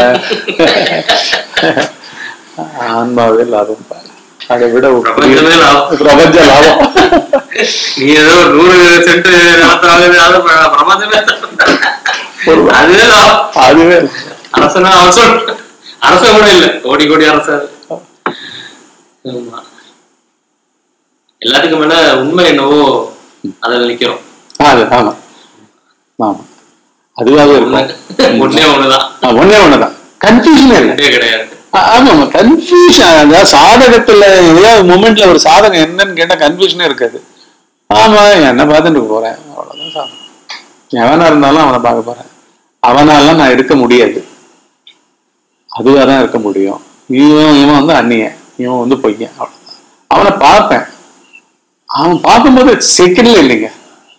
ஆன்மாவே லாபம் பாரு. அதை விட ஒரு பெரிய- பிரபஞ்சமே லாபம் பிரபஞ்ச லாபம் நீ ஏதோ ஒரு நூறு சென்ட் நிலத்தாகுது அது ப- பிரபஞ்சமே அதுவே லாபம் அதுவே அரசனா அரசன் அரசன் கூட இல்ல கோடி கோடி அரசன் ஆமா எல்லாத்துக்கும் மேல உண்மை என்னவோ அதில் நிக்கிறோம் அது ஆமா ஆமா அதுவாகவே உண்மை இருக்கும் ஒண்ணே ஒண்ணுதான் ஆ, ஒண்ணே ஒண்ணுதான் கன்ஃபியூஷனே இல்லை ரெண்டே கிடையாது ஆ- ஆமாமா கன்ஃபியூஷன் அதாவது சாதகத்துல ஏதாவது மூமெண்ட்ல ஒரு சாதகம் என்னன்னு கேட்டா கன்ஃபியூஷனே இருக்காது ஆமா என்ன பார்த்துட்டு போறேன் அவ்வளவுதான் சாதகம் எவனா இருந்தாலும் அவனை பார்க்க போறேன் அவனால நான் இருக்க முடியாது அதுவா தான் இருக்க முடியும் இவன் இவன் வந்து அந்நியன் இவன் வந்து பொய்யன் அவ்வளவுதான் அவனை பார்ப்பேன் அவன் பார்க்கும்போது செகண்ட்ல இல்லைங்க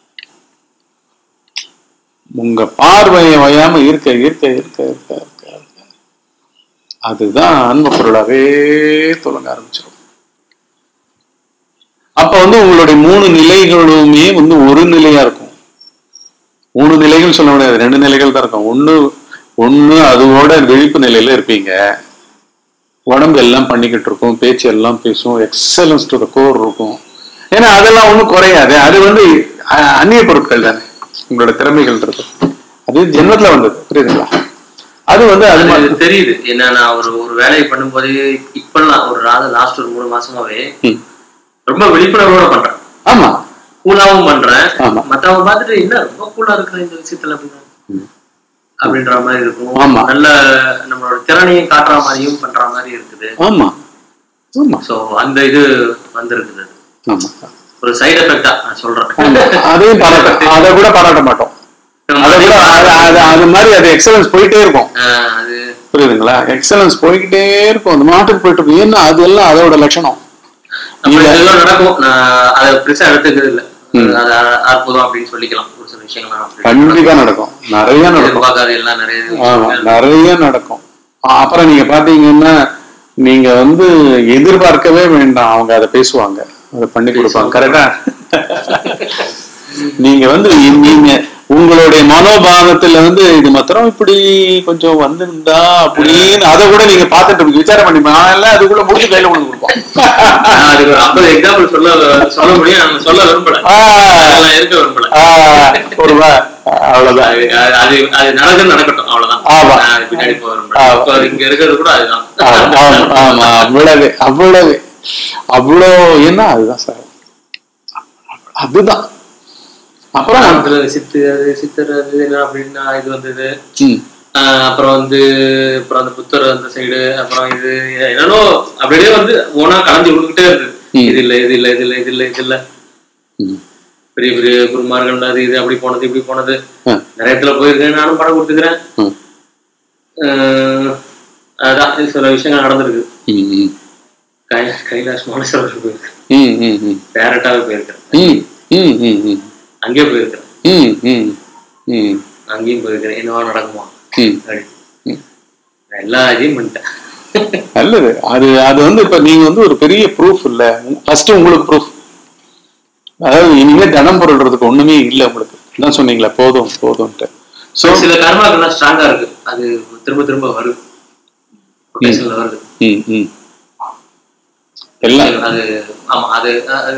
உங்க பார்வையை வயாம இருக்க இருக்க இருக்க இருக்க இருக்க இருக்க அதுதான் அன்பு பொருளாவே தொடங்க ஆரம்பிச்சிடும் அப்ப வந்து உங்களுடைய மூணு நிலைகளுமே வந்து ஒரு நிலையா இருக்கும் மூணு நிலைகள் சொல்ல முடியாது ரெண்டு நிலைகள் தான் இருக்கும் ஒண்ணு ஒண்ணு அதுவோட விழிப்பு நிலையில இருப்பீங்க உடம்பு எல்லாம் பண்ணிக்கிட்டு இருக்கும் பேச்சு எல்லாம் பேசும் எக்ஸலன்ஸ் டு த கோர் இருக்கும் ஏன்னா அதெல்லாம் ஒண்ணும் குறையாது அது வந்து அ- அந்நிய பொருட்கள் தானே உங்களோட திறமைகள் இருக்கு அது ஜென்மத்துல வந்தது புரியுதுங்களா அது வந்து அது அது மாதிரி தெரியுது ஏன்னா நான் ஒரு ஒரு வேலையை பண்ணும்போது இப்பெல்லாம் ஒரு லாஸ்ட் ஒரு மூணு மாசமாவே ம். ரொம்ப விழிப்புணர்வோட பண்றேன் ஆமா கூலாவும் பண்றேன் ஆமா. மத்தவங்க பார்த்துட்டு என்ன ரொம்ப கூலா இருக்கிற இந்த விஷயத்துல அப்படின்னா ம். அப்படின்ற மாதிரி இருக்கும் ஆமா. நல்ல நம்மளோட திறனையும் காட்டுற மாதிரியும் பண்ற மாதிரி இருக்குது ஆமா ஆமா சோ அந்த இது வந்திருக்குது அது. ஆமா ஒரு சைடு எஃபெக்டா நான் சொல்றேன் ஆமா. அதையும் பாராட்ட அதை கூட பாராட்ட மாட்டோம் அதை கூட அது- அது அது மாதிரி அது எக்ஸலன்ஸ் போயிட்டே இருக்கும் ஆஹ் அது புரியுதுங்களா எக்ஸலன்ஸ் போய்கிட்டே இருக்கும் அந்த மாட்டுக்கு போயிட்டு இருக்கும் ஏன்னா அதெல்லாம் அதோட லட்சணம் அப்படி இதெல்லாம் நடக்கும் நான் அதை பெருசா எடுத்துக்கிறது இல்ல அது அ- அற்புதம் அப்படின்னு சொல்லிக்கலாம் ஒரு சில விஷயங்கள்லாம் அப்படி கண்டிப்பா நடக்கும் நிறைய நடக்கும் எதிர்பார்க்காத எல்லாம் நிறைய ஆமா விஷயங்கள் நிறைய நடக்கும் அப்புறம் நீங்க பாத்தீங்கன்னா நீங்க வந்து எதிர்பார்க்கவே வேண்டாம் அவங்க அதை பேசுவாங்க அதை பண்ணி கொடுப்பாங்க கரெக்டா நீங்க வந்து நீங்க உங்களுடைய மனோபாவத்துல வந்து இது மாத்திரம் இப்படி கொஞ்சம் வந்திருந்தா அப்படின்னு அதை கூட நீங்க பார்த்துட்டு இருப்பீங்க. விசாரம் பண்ணி நான் எல்லாம் அதுக்குள்ள முடிச்சு கையில கொண்டு கொடுப்போம் நான் அதுக்கு ஒரு ஐம்பது எக்ஸாம்பிள் சொல்ல சொல்ல முடியும் நான் சொல்ல விரும்பல ஆ, அதெல்லாம் இருக்க விரும்பல ஆ, ஒரு வா- அவ்வளவுதான் அது அது அது அது நடக்குது நடக்கட்டும் அவ்வளவுதான் ஆமா. நான் அது பின்னாடி போக விரும்பல ஆமா. இப்போ இங்க இருக்கிறது கூட அதுதான் ஆமா, ஆமா, ஆமா அவ்வளவு அவ்வளவு அவ்வளோ என்ன அதுதான் சார் அதுதான் அப்புறம் அதுல சித்து அது சித்தர் அது என்ன அப்படின்னா இது வந்தது ம், ஆஹ் அப்புறம் வந்து அப்புறம் அந்த புத்தர் அந்த சைடு அப்புறம் இது என்னன்னோ அப்படியே வந்து ஓனா கலந்து விட்டுக்கிட்டே இருக்கு ம். இது இல்ல இது இல்ல இது இல்ல இது இல்ல இது இல்ல ம், பெரிய பெரிய குருமார்கள் அது இது அப்படி போனது இப்படி போனது ஆ, நிறைய இடத்துல போயிருக்கேன் நானும் படம் கொடுத்துக்கிறேன் ம், ஆஹ் அதான் இது சில விஷயங்கள் நடந்திருக்கு ம், ம், கை கைலாஷ் மானசரோவர் போயிருக்கேன் ம், ம், ம், டேரக்டாவே போயிருக்கிறேன் ம், ம், ம், ம், அங்கேயே போயிருக்கிறேன் ம், ம், ம், அங்கேயும் போயிருக்கிறேன் என்னவா நடக்குமா ம். அப்படி. நான் எல்லா இதையும் பண்ணிட்டேன் நல்லது அது அது வந்து இப்ப நீங்க வந்து ஒரு பெரிய ப்ரூஃப் இல்ல ஃபர்ஸ்ட் உங்களுக்கு ப்ரூஃப் அதாவது இனிமே தனம் பொருள்றதுக்கு ஒண்ணுமே இல்ல உங்களுக்கு என்ன சொன்னீங்களா போதும் போதும்ட்டு ஸோ சில கர்மாக்கள்லாம் ஸ்ட்ராங்கா இருக்கு அது திரும்ப திரும்ப வருது ரொட்டேஷன்ல வருது ம் ம் எல்லாம் அது ஆமா அது அது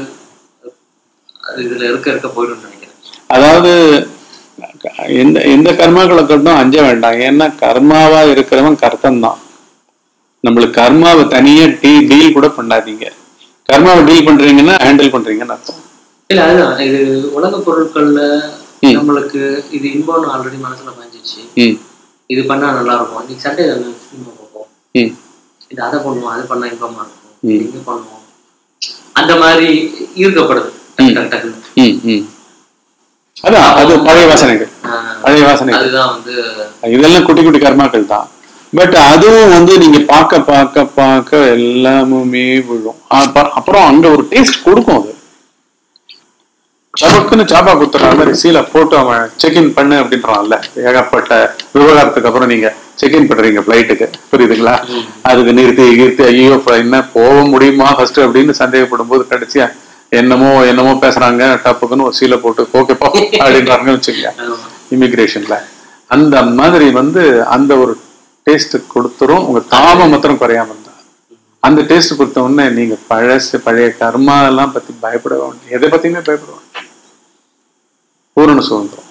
அது இதுல இருக்க இருக்க போயிடும் நினைக்கிறேன் அதாவது எந்த எந்த கர்மாக்களை கட்டும் அஞ்ச வேண்டாம் ஏன்னா கர்மாவா இருக்கிறவன் கர்த்தன் தான் நம்மளுக்கு கர்மாவை தனியா டீ டீல் கூட பண்ணாதீங்க கர்மாவை டீல் பண்றீங்கன்னா ஹேண்டில் பண்றீங்கன்னு அர்த்தம் இல்ல அதுதான் இது உலக பொருட்கள்ல ம். நம்மளுக்கு இது இன்பம்னு ஆல்ரெடி மனசுல பதிஞ்சிச்சு ம் இது பண்ணா நல்லா இருக்கும் இன்னைக்கு சண்டே சினிமா பார்ப்போம் ம் இது அதை பண்ணுவோம் அது பண்ணா இன்பமா இருக்கும் ம். இது இங்க பண்ணுவோம் அந்த மாதிரி ஈர்க்கப்படுது ம். டக்கு டக்குன்னு ம் ம் அதான் அது பழைய வாசனைகள் ஆஹ் பழைய வாசனைகள் அதுதான் வந்து இதெல்லாம் குட்டி குட்டி கர்மாக்கள் தான் பட் அதுவும் வந்து நீங்க பார்க்க பார்க்க பார்க்க எல்லாமுமே விழும் அப்ப- அப்புறம் அங்க ஒரு டேஸ்ட் கொடுக்கும் அது சபக்குன்னு சாப்பா குத்துற மாதிரி சீலை போட்டு அவன் செக்இன் பண்ணு அப்படின்றான்ல ஏகப்பட்ட விவகாரத்துக்கு அப்புறம் நீங்க செக்இன் பண்றீங்க பிளைட்டுக்கு புரியுதுங்களா அதுக்கு நிறுத்தி நிறுத்தி ஐயோ இப்ப என்ன போக முடியுமா ஃபர்ஸ்ட் அப்படின்னு சந்தேகப்படும் போது கடைசியா என்னமோ என்னமோ பேசுறாங்க டப்புக்குன்னு ஒரு சீலை போட்டு ஓகேப்பா அப்படின்றாங்கன்னு வச்சுக்கோங்க ஆஹ் இமிகிரேஷன்ல அந்த மாதிரி வந்து அந்த ஒரு டேஸ்ட் கொடுத்துரும் உங்க தாபம் மாத்திரம் குறையாம இருந்தா அந்த டேஸ்ட் கொடுத்த உடனே நீங்க பழசு பழைய கர்மா எல்லாம் பத்தி பயப்பட வேண்டாம் எதை பத்தியுமே பயப்பட வேண்டாம் பூரண சுதந்திரம்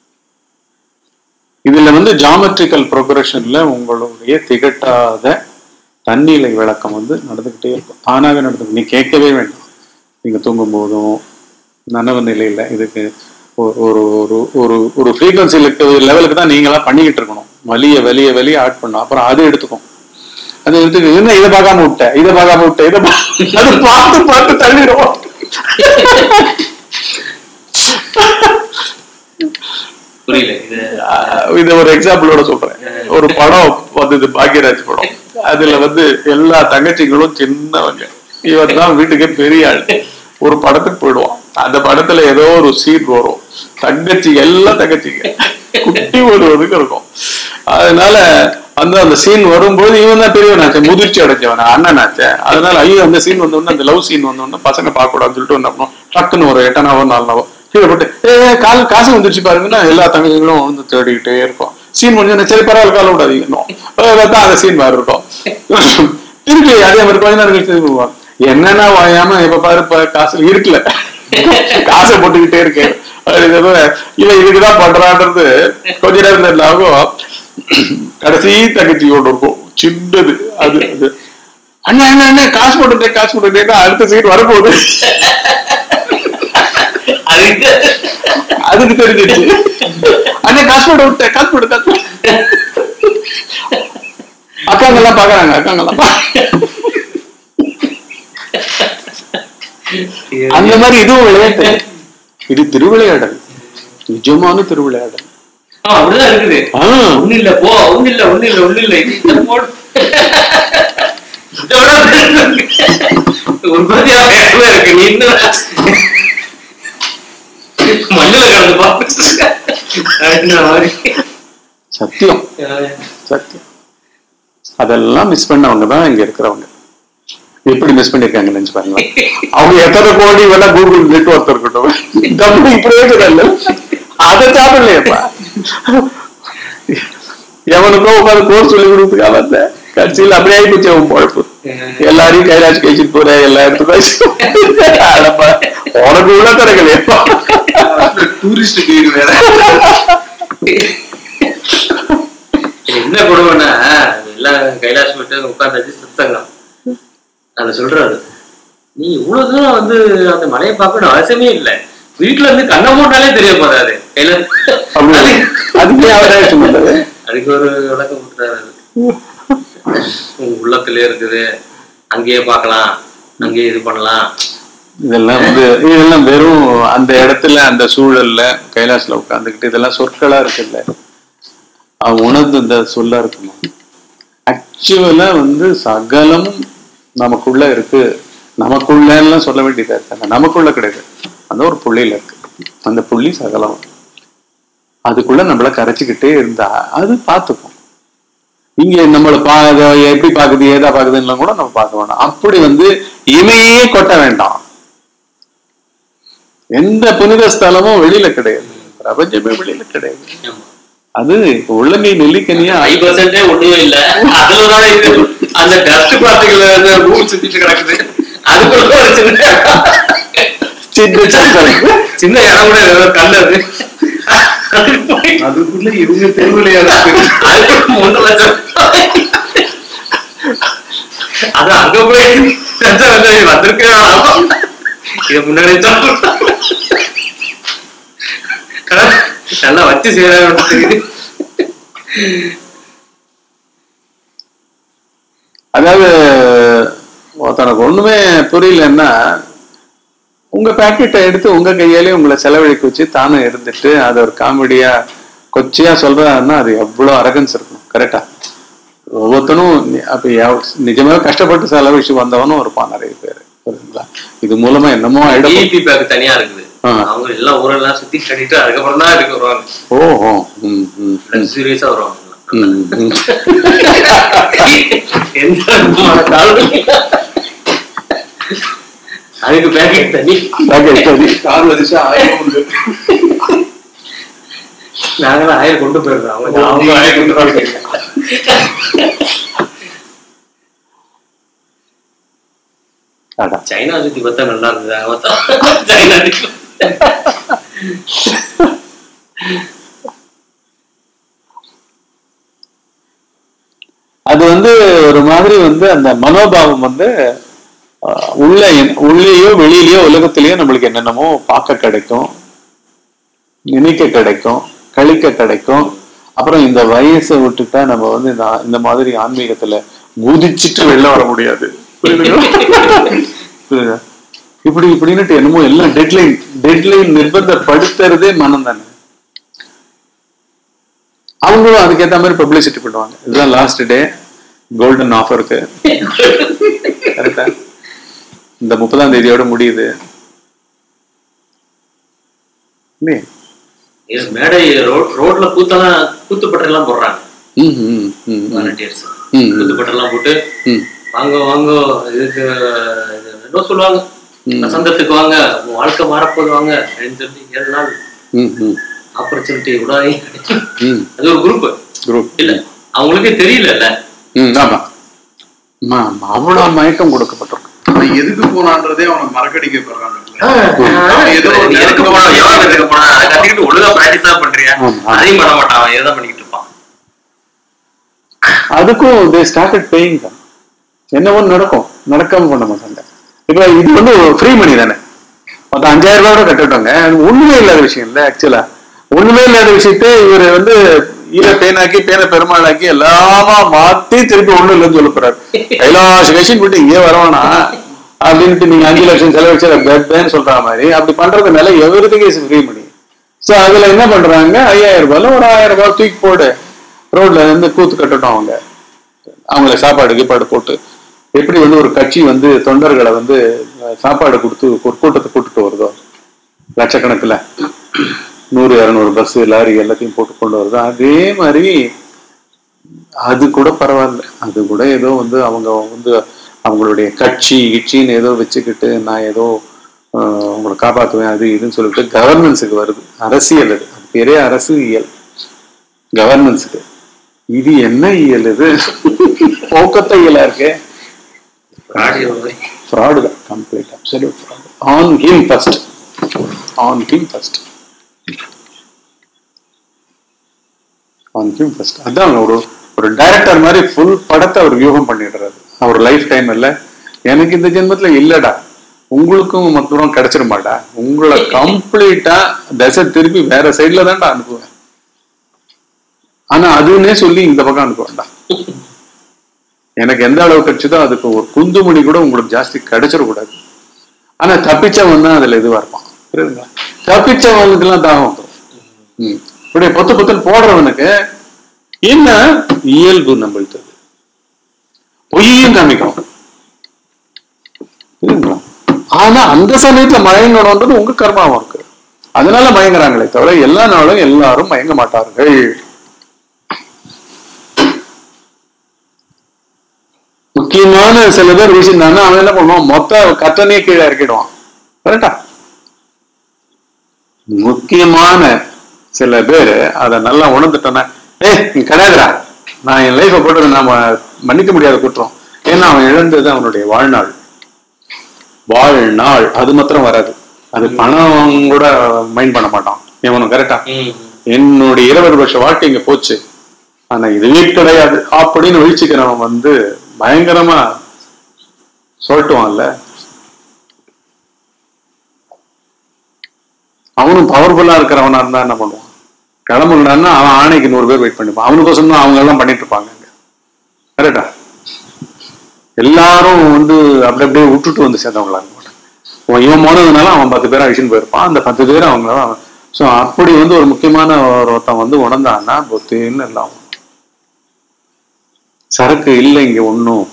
இதுல வந்து ஜாமெட்ரிக்கல் ப்ரோக்ரஷன்ல உங்களுடைய திகட்டாத தன்னிலை விளக்கம் வந்து நடந்துகிட்டே இருக்கும் தானாக நடந்து நீ கேட்கவே வேண்டாம் நீங்க தூங்கும் போதும் நனவு நிலையில இதுக்கு ஒரு ஒரு ஒரு ஒரு ஒரு ஃப்ரீக்வன்சி லெவலுக்கு தான் நீங்களா பண்ணிக்கிட்டு இருக்கணும் வலிய வலிய வலிய ஆட் பண்ணும் அப்புறம் அது எடுத்துக்கும் அது எடுத்துக்கு என்ன இதை பார்க்காம விட்ட இதை பார்க்காம விட்ட இதை பா- அது பார்த்து பார்த்து தள்ளிடுவோம் புரியல இது ஆஹ் இது ஒரு எக்ஸாம்பிளோட சொல்றேன் ஒரு படம் வந்தது பாக்யராஜ் படம் அதுல வந்து எல்லா தங்கச்சிங்களும் சின்னவங்க இவன் தான் வீட்டுக்கே பெரிய ஆள் ஒரு படத்துக்கு போயிடுவான் அந்த படத்துல ஏதோ ஒரு சீன் வரும் தங்கச்சி எல்லா தங்கச்சிங்க குட்டி ஒரு ஒதுக்கு இருக்கும் அதனால அந்த அந்த சீன் வரும்போது இவன் தான் பெரியவனாச்சே முதிர்ச்சி அடைஞ்சவன் அண்ணனாச்சே அதனால ஐயோ அந்த சீன் வந்தோடனே அந்த லவ் சீன் வந்தோடனே பசங்க பார்க்க கூடாதுன்னு சொல்லிட்டு என்ன பண்ணுவோம் டக்குன்னு ஒரு எட்டனாவோ நாலுனாவோ கீழே போட்டு ஏ கால் காசு வந்துருச்சு பாருங்கன்னா எல்லா தங்கச்சிகளும் வந்து தேடிக்கிட்டே இருக்கும் சீன் முடிஞ்சோடனே சரி பரவாயில்ல கால விடாதீங்க தான் அந்த சீன் மாதிரி இருக்கும் திருப்பி அதே மாதிரி கொஞ்ச நேரம் கழிச்சு திருப்பி போவாங்க. என்னன்னா வாயாம இப்ப பாரு இப்ப காசு இருக்குல்ல காசை போட்டுக்கிட்டே இருக்கேன் அது இது போல, இவன் இதுக்குதான் பண்றான்றது கொஞ்ச நேரம் தெரியல ஆகும் கடைசி தங்கச்சி ஒன்று இருக்கும் சின்னது அது அது அண்ணா அண்ணா அண்ணா காசு போட்டுட்டேன் காசு போட்டுட்டேன் அடுத்த சீட் வரப்போகுது அது அதுக்கு தெரிஞ்சிருச்சு அண்ணா காசு போட்டு விட்டேன் காசு போட்டு காசு போட்டு அக்காங்க எல்லாம் பாக்குறாங்க அக்காங்க எல்லாம் அந்த மாதிரி இதுவும் விளையாட்டு இது திருவிளையாடல் நிஜமான திருவிளையாடல் ஆ, அப்படிதான் இருக்குது ஆ, ஒண்ணு இல்ல போ ஒண்ணு இல்ல ஒண்ணு இல்ல ஒண்ணு இல்ல இது இந்த போடு இதை விட பெருசா இருக்கு. உற்பத்தியா வேகமா இருக்கு நீ இன்னும் மண்ணுல கிடந்து பாப்பிட்டு அப்படின்ற மாதிரி சத்தியம் சத்தியம் அதெல்லாம் மிஸ் பண்ணவங்க தான் இங்க இருக்கிறவங்க எப்படி மிஸ் பண்ணிருக்காங்க நினைச்சு பாருங்க அவங்க எத்தனை கோடி வேணா கூகுள் நெட்ஒர்க் இருக்கட்டும் கம்பெனி பிரயோஜனம் அதை சாப்பிடலையப்பா எவனுக்கோ உட்காந்து கோர்ஸ் சொல்லி கொடுத்துக்காம வந்த கடைசியில் அப்படியே ஆயிப்போச்சு அவன் பொழப்பு எல்லாரையும் கைலாஷ் கழிச்சுட்டு போற எல்லா இடத்துக்கும் அடப்பா, உனக்கு உள்ள திறக்கலையப்பா டூரிஸ்ட் கைடு வேற என்ன கொடுமைன்னா எல்லாம் கைலாஷ் விட்டு உட்காந்தாச்சு சத்சங்கம் அதை சொல்றாரு நீ இவ்வளவு தூரம் வந்து அந்த மலையை பார்க்கணும் அவசியமே இல்லை வீட்டுல இருந்து கண்ணை மூட்டாலே தெரிய போறாரு கைலாஷ் அப்படி அதுக்கே அவரே சொன்னது அதுக்கு ஒரு விளக்கம் கொடுத்தாரு அது. உங்க உள்ளத்திலே இருக்குது அங்கேயே பார்க்கலாம் அங்கேயே இது பண்ணலாம் இதெல்லாம் வந்து இதெல்லாம் வெறும் அந்த இடத்துல அந்த சூழல்ல கைலாஷ்ல உட்காந்துக்கிட்டு இதெல்லாம் சொற்களா இருக்குல்ல அவன் உணர்ந்து இந்த சொல்லா இருக்குமா ஆக்சுவலா வந்து சகலமும் நமக்குள்ள இருக்கு நமக்குள்ள எல்லாம் சொல்ல வேண்டியதா இருக்காங்க நமக்குள்ள கிடையாது அந்த ஒரு புள்ளியில இருக்கு அந்த புள்ளி சகலம் அதுக்குள்ள நம்மள கரைச்சிக்கிட்டே இருந்தா அது பார்த்துக்கும் இங்க நம்மள பா அதை எப்படி பாக்குது ஏதா பாக்குதுன்னு கூட நம்ம பார்க்க வேண்டாம் அப்படி வந்து இமையே கொட்ட வேண்டாம் எந்த புனித ஸ்தலமும் வெளியில கிடையாது பிரபஞ்சமே வெளியில கிடையாது ஆமா. அது உள்ளங்கை நெல்லிக்கனியா ஃபைவ் பர்சன்டே ஒண்ணுமே இல்ல அதுலதான் இது அந்த டஸ்ட் பார்ட்டிகள் அந்த ரூம் சுத்திட்டு கிடக்குது அதுக்குள்ள ஒரு சின்ன சின்ன சின்ன சின்ன இடம் கூட ஏதோ கல் அது அதுக்கு போய் அதுக்குள்ள இவங்க தெருவிலையா இருக்கு அதுக்கு ஒன்று லட்சம் அது அங்க போய் செஞ்சா வந்து வந்திருக்கே வேணாம். இதை முன்னாடி நல்லா வச்சு செய்யறாங்க அதாவது தனக்கு ஒண்ணுமே புரியலன்னா உங்க பாக்கெட்டை எடுத்து உங்க கையாலே உங்களை செலவழிக்க வச்சு தானும் இருந்துட்டு அதை ஒரு காமெடியா கொச்சையா சொல்றாருன்னா அது எவ்வளவு அரகன்ஸ் இருக்கும் கரெக்டா ஒவ்வொருத்தனும் நி- அப்ப எவ்- நிஜமாவே கஷ்டப்பட்டு செலவழிச்சு வந்தவனும் இருப்பான் நிறைய பேர் புரியுதுங்களா இது மூலமா என்னமோ ஆயிடும் டிபி பேக் தனியா இருக்குது ஆ. அவங்க எல்லாம் ஊரெல்லாம் சுத்தி கட்டிட்டு அதுக்கப்புறம் தான் இதுக்கு வருவாங்க ஓ ஓ ம் ம் ம் சீரியஸா வருவாங்க ம், ம். எந்த விதமான காரணமும் இல்ல. அதுக்கு பேக்கெட் தனி Okay, சரி கார் வரிசை ஆயிரம் உண்டு நாங்களாம் ஆயிரம் கொண்டு போயிடுறோம் அவங்க அவங்க ஆயிரம் கொண்டு போறாங்க அதான் சைனா சுத்தி பார்த்தா நல்லா இருந்தது அவன் சைனா அது வந்து ஒரு மாதிரி வந்து அந்த மனோபாவம் வந்து ஆஹ், உள்ள என்- உள்ளேயோ வெளியிலயோ உலகத்திலேயோ நம்மளுக்கு என்னென்னமோ பார்க்க கிடைக்கும் நினைக்க கிடைக்கும் கழிக்க கிடைக்கும் அப்புறம் இந்த வயசை விட்டுட்டா நம்ம வந்து இந்த ஆ- இந்த மாதிரி ஆன்மீகத்துல குதிச்சிட்டு வெளில வர முடியாது புரியுதுங்களா? புரியுதா? இப்படி இப்படின்னுட்டு என்னமோ எல்லாம் டெட்லைன் டெட்லைன் நிர்பந்தப்படுத்துறதே மனம் தானே அவங்களும் அதுக்கேத்த மாதிரி பப்ளிசிட்டி பண்ணுவாங்க இதுதான் லாஸ்ட் டே கோல்டன் ஆஃபருக்கு கரெக்டா இந்த முப்பதாம் தேதியோட முடியுது இல்லையே? இது மேடை ரோட் ரோட்ல கூத்தெல்லாம் கூத்துப்பட்டெல்லாம் போடுறாங்க ம், ம், ம், ம், வாலண்டியர்ஸ் ம், ம், கூத்துப்பட்டெல்லாம் போட்டு ம். வாங்க வாங்க இதுக்கு இது என்ன சொல்லுவாங்க ம். வசந்தத்துக்கு வாங்க உன் வாழ்க்கை மாறப்போது வாங்க அப்படின்னு சொல்லி ஏழு நாள் ம், ம், ஆப்பர்ச்சுனிட்டி உடாய் ம். அது ஒரு குரூப் Group. இல்ல அவங்களுக்கே தெரியல ம், ஆமா ஆமா, ஆமா. அவ்வளவு மயக்கம் கொடுக்கப்பட்டிருக்கு அவன் எதுக்கு போனான்றதே அவனுக்கு மறக்கடிக்கப்படுறாங்க ஏதோ ஒரு எதுக்கு போனா யோகா கத்துக்க போனா அதை கத்துக்கிட்டு ஒழுங்கா பிராக்டிஸ் தான் பண்றியா ஆமா. அதையும் பண்ண மாட்டான் அவன் இதுதான் பண்ணிக்கிட்டு இருப்பான் அதுக்கும் தே ஸ்டார்டட் பேயிங் தான் என்னவோ நடக்கும் நடக்காம பண்ண மாட்டாங்க இப்ப இது வந்து ஃப்ரீ மணி தானே மொத்தம் அஞ்சாயிரம் ரூபாய் கூட கட்டிட்டோங்க அது ஒண்ணுமே இல்லாத விஷயம் இல்ல ஆக்சுவலா ஒண்ணுமே இல்லாத விஷயத்த இவர் வந்து ஈர பேனாக்கி பேனை பெருமாளாக்கி எல்லாமா மாத்தி திருப்பி ஒண்ணும் இல்லைன்னு சொல்ல போறாரு கைலாஷ் கஷின் விட்டு இங்கே வரவானா அப்படின்ட்டு நீங்க அஞ்சு லட்சம் செலவழிச்சு பெட்னு சொல்ற மாதிரி அப்படி பண்றதுனால everything is free money so அதுல என்ன பண்றாங்க ஐயாயிரம் ரூபாய்ல ஒரு ஆயிரம் ரூபாய் தூக்கி போடு ரோட்ல இருந்து கூத்து கட்டட்டும் அவங்க அவங்கள சாப்பாடு கீப்பாடு போட்டு எப்படி வந்து ஒரு கட்சி வந்து தொண்டர்களை வந்து அஹ், சாப்பாடு கொடுத்து ஒரு கூட்டத்தை கூட்டிட்டு வருதோ லட்சக்கணக்குல நூறு இரநூறு பஸ் லாரி எல்லாத்தையும் போட்டு கொண்டு வருதோ அதே மாதிரி அது கூட பரவாயில்ல அது கூட ஏதோ வந்து அவங்க வந்து அவங்களுடைய கட்சி கிட்சின்னு ஏதோ வச்சுக்கிட்டு நான் ஏதோ ஆஹ், உங்களை காப்பாற்றுவேன் அது இதுன்னு சொல்லிட்டு கவர்னன்ஸுக்கு வருது அரசியல் அது அது பேரே அரசு இயல் கவர்னன்ஸுக்கு இது என்ன இயல் இது போக்கத்த இயலா இருக்கே ஆடியோ மாதிரி. ஃப்ராடு தான் complete absolute fraud on him first on him first on him first அதான் ஒரு ஒரு டைரக்டர் மாதிரி ஃபுல் படத்தை அவர் வியூகம் பண்ணிடுறாரு அவர் லைஃப் டைம் இல்ல எனக்கு இந்த ஜென்மத்துல இல்லடா உங்களுக்கும் மொத்தம் கிடைச்சிட மாட்டா உங்களை கம்ப்ளீட்டா தசை திருப்பி வேற சைட்ல தான்டா அனுப்புவேன் ஆனா அதுன்னே சொல்லி இந்த பக்கம் அனுப்ப வேண்டாம் எனக்கு எந்த அளவு கிடைச்சதோ அதுக்கு ஒரு குந்துமணி கூட உங்களுக்கு ஜாஸ்தி கிடைச்சிடக்கூடாது ஆனா தப்பிச்சவன் தான் அதுல இதுவா இருப்பான் புரியுதுங்களா தப்பிச்சவனுக்கெல்லாம் தாகம் வந்துடும் ம். இப்படி பொத்து பொத்துன்னு போடுறவனுக்கு என்ன இயல்பு நம்மளுக்கு அது. பொய்யும் காமிக்கும் புரியுதுங்களா ஆனா அந்த சமயத்துல மயங்கணும்ன்றது உங்க கர்மாவும் இருக்கு அதனால மயங்குறாங்களே தவிர எல்லா நாளும் எல்லாரும் மயங்க மாட்டார்கள் முக்கியமான சில பேர் வீசியிருந்தாங்கன்னா அவன் என்ன பண்ணுவான் மொத்த கத்தனையே கீழே இறக்கிடுவான் கரெக்டா முக்கியமான சில பேர் அதை நல்லா உணர்ந்துட்டோன்னா ஏய் நீ கிடையாதுடா நான் என் லைஃபை போட்டது நாம மன்னிக்க முடியாத குற்றம் ஏன்னா அவன் இழந்தது அவனுடைய வாழ்நாள் வாழ்நாள் அது மாத்திரம் வராது அது பணம் கூட மைண்ட் பண்ண மாட்டான் இவனும் கரெக்டா ம். என்னுடைய இருபது வருஷ வாழ்க்கை இங்க போச்சு ஆனா இதுவே கிடையாது அப்படின்னு வீழ்ச்சிக்கிறவன் வந்து பயங்கரமா சொல்லட்டுவான்ல அவனும் பவர்ஃபுல்லா இருக்கிறவனா இருந்தா என்ன பண்ணுவான் கிளம்புனான்னா அவன் ஆணைக்கு நூறு பேர் வெயிட் பண்ணிப்பான் அவனுக்கோசம் தான் அவங்க எல்லாம் பண்ணிட்டு இருப்பாங்க அங்க கரெக்டா எல்லாரும் வந்து அப்படி அப்படியே விட்டுட்டு வந்து சேர்ந்தவங்களா இருக்க மாட்டாங்க இவன் இவன் போனதுனால அவன் பத்து பேர் அழிச்சுன்னு போயிருப்பான் அந்த பத்து பேர் அவங்க ஸோ அப்படி வந்து ஒரு முக்கியமான ஒரு ஒருத்தன் வந்து உணர்ந்தான்னா பொத்தின்னு எல்லாம் வரும். சரக்கு இல்லை இங்க ஒண்ணும்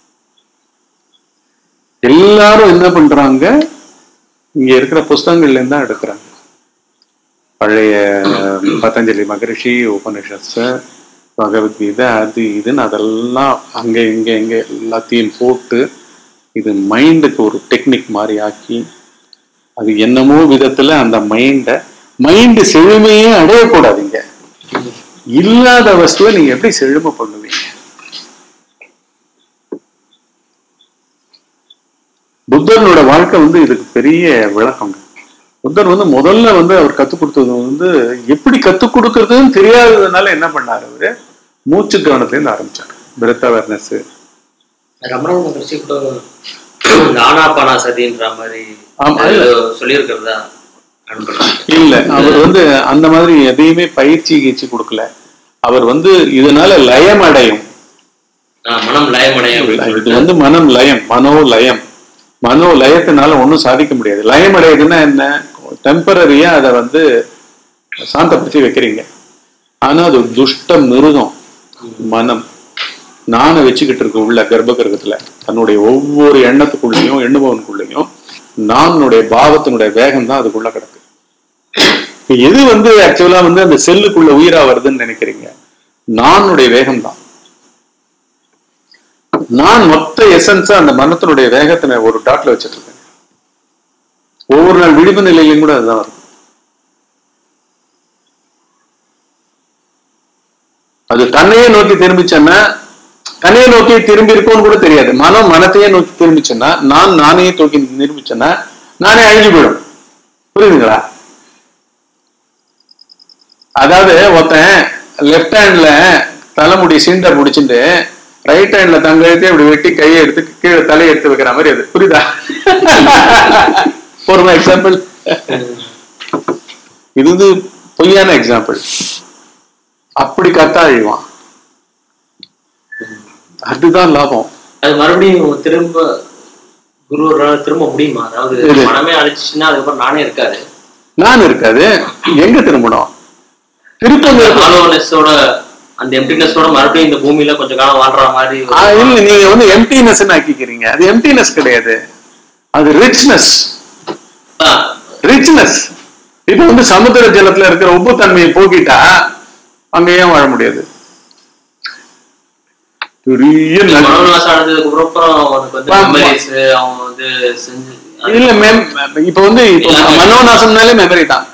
எல்லாரும் என்ன பண்றாங்க இங்க இருக்கிற புஸ்தகங்கள்ல இருந்து தான் எடுக்கிறாங்க பழைய பதஞ்சலி மகரிஷி உபனிஷத்ஸ் பகவத்கீதை அது இதுன்னு அதெல்லாம் அங்க இங்க இங்க எல்லாத்தையும் போட்டு இது மைண்டுக்கு ஒரு டெக்னிக் மாதிரி ஆக்கி அது என்னமோ விதத்துல அந்த மைண்டை மைண்டு செழுமையே அடையக்கூடாதுங்க இல்லாத வஸ்துவை நீங்க எப்படி செழுமை பண்ணுவீங்க புத்தனோட வாழ்க்கை வந்து இதுக்கு பெரிய விளக்கங்க புத்தர் வந்து முதல்ல வந்து அவர் கத்துக் கொடுத்தது வந்து எப்படி கத்துக் கொடுக்கறதுன்னு தெரியாததுனால என்ன பண்ணாரு அவரு மூச்சு கவனத்துல இருந்து ஆரம்பிச்சாரு பிரெத் அவேர்னஸ் ரமண மகர்ஷி கூட நானாபானா சதின்ற மாதிரி ஆமா, இல்ல. ஏதோ சொல்லியிருக்கிறதா அனுப்புறேன் இல்ல அவர் வந்து அந்த மாதிரி எதையுமே பயிற்சி கீழ்ச்சி கொடுக்கல அவர் வந்து இதனால லயம் அடையும் மனம் லயமடைய அப்படின்னு இது சொல்லிட்டு வந்து மனம் லயம் மனோ லயம் மனோ லயத்தினால ஒண்ணும் சாதிக்க முடியாது லயம் அடையுதுன்னா என்ன டெம்பரரியா அதை வந்து சாந்தப்படுத்தி வைக்கிறீங்க ஆனா அது ஒரு துஷ்ட மிருகம் மனம் நானை வச்சுக்கிட்டு இருக்க உள்ள கர்ப்ப கிரகத்துல தன்னுடைய ஒவ்வொரு எண்ணத்துக்குள்ளேயும் எண்ணுபவனுக்குள்ளேயும் நானுடைய பாவத்தினுடைய வேகம் தான் அதுக்குள்ள கிடக்கு இப்ப எது வந்து ஆக்சுவலா வந்து அந்த செல்லுக்குள்ள உயிரா வருதுன்னு நினைக்கிறீங்க நானுடைய வேகம் தான் நான் மொத்த எசன்ஸா அந்த மனத்தினுடைய வேகத்தை ஒரு டாட்ல வச்சிட்டு இருக்கேன் ஒவ்வொரு நாள் விழிப்பு நிலையிலும் கூட அதுதான் வரும் அது தன்னையே நோக்கி திரும்பிச்சேன்னா தன்னையே நோக்கி திரும்பி இருக்கும்னு கூட தெரியாது மனம் மனத்தையே நோக்கி திரும்பிச்சேன்னா நான் நானே தூக்கி திரும்பிச்சேன்னா நானே அழிஞ்சு போயிடும் புரியுதுங்களா அதாவது ஒருத்தன் லெஃப்ட் ஹேண்ட்ல தலைமுடி சீண்டர் முடிச்சுட்டு ரைட் ஹேண்ட்ல தங்க எடுத்து இப்படி வெட்டி கையை எடுத்து கீழே தலையை எடுத்து வைக்கிற மாதிரி அது புரியுதா ஒரு எக்ஸாம்பிள் இது வந்து பொய்யான எக்ஸாம்பிள் அப்படி கத்தா அழிவான் அதுதான் லாபம் அது மறுபடியும் திரும்ப குருவரால திரும்ப முடியுமா அதாவது எது? மனமே அழிச்சுன்னா அதுக்கப்புறம் நானே இருக்காது நான் இருக்காது எங்க திரும்பணும் திருப்பங்க ஹாலோனஸோட அந்த எம்டினஸோட மறுபடியும் இந்த பூமியில கொஞ்ச காலம் வாழ்ற மாதிரி ஒரு- ஆ, இல்ல நீங்க வந்து எம்டினஸ் ஆக்கிக்கிறீங்க அது எம்டினஸ் கிடையாது அது ரிச்னஸ் ஆ, ரிச்னஸ் இப்ப வந்து சமுத்திர ஜலத்துல இருக்கிற உப்பு தன்மையை போக்கிட்டா அங்க ஏன் வாழ முடியாது பெரிய நதி. மனோநாசம் அடைஞ்சதுக்கு அப்புறம் அவனுக்கு வந்து ஆமா. மெமரிஸ் அவன் வந்து செஞ்சு இல்ல மேம் இப்ப வந்து இப்ப இல்ல. மனோநாசம்னாலே மெமரி தான்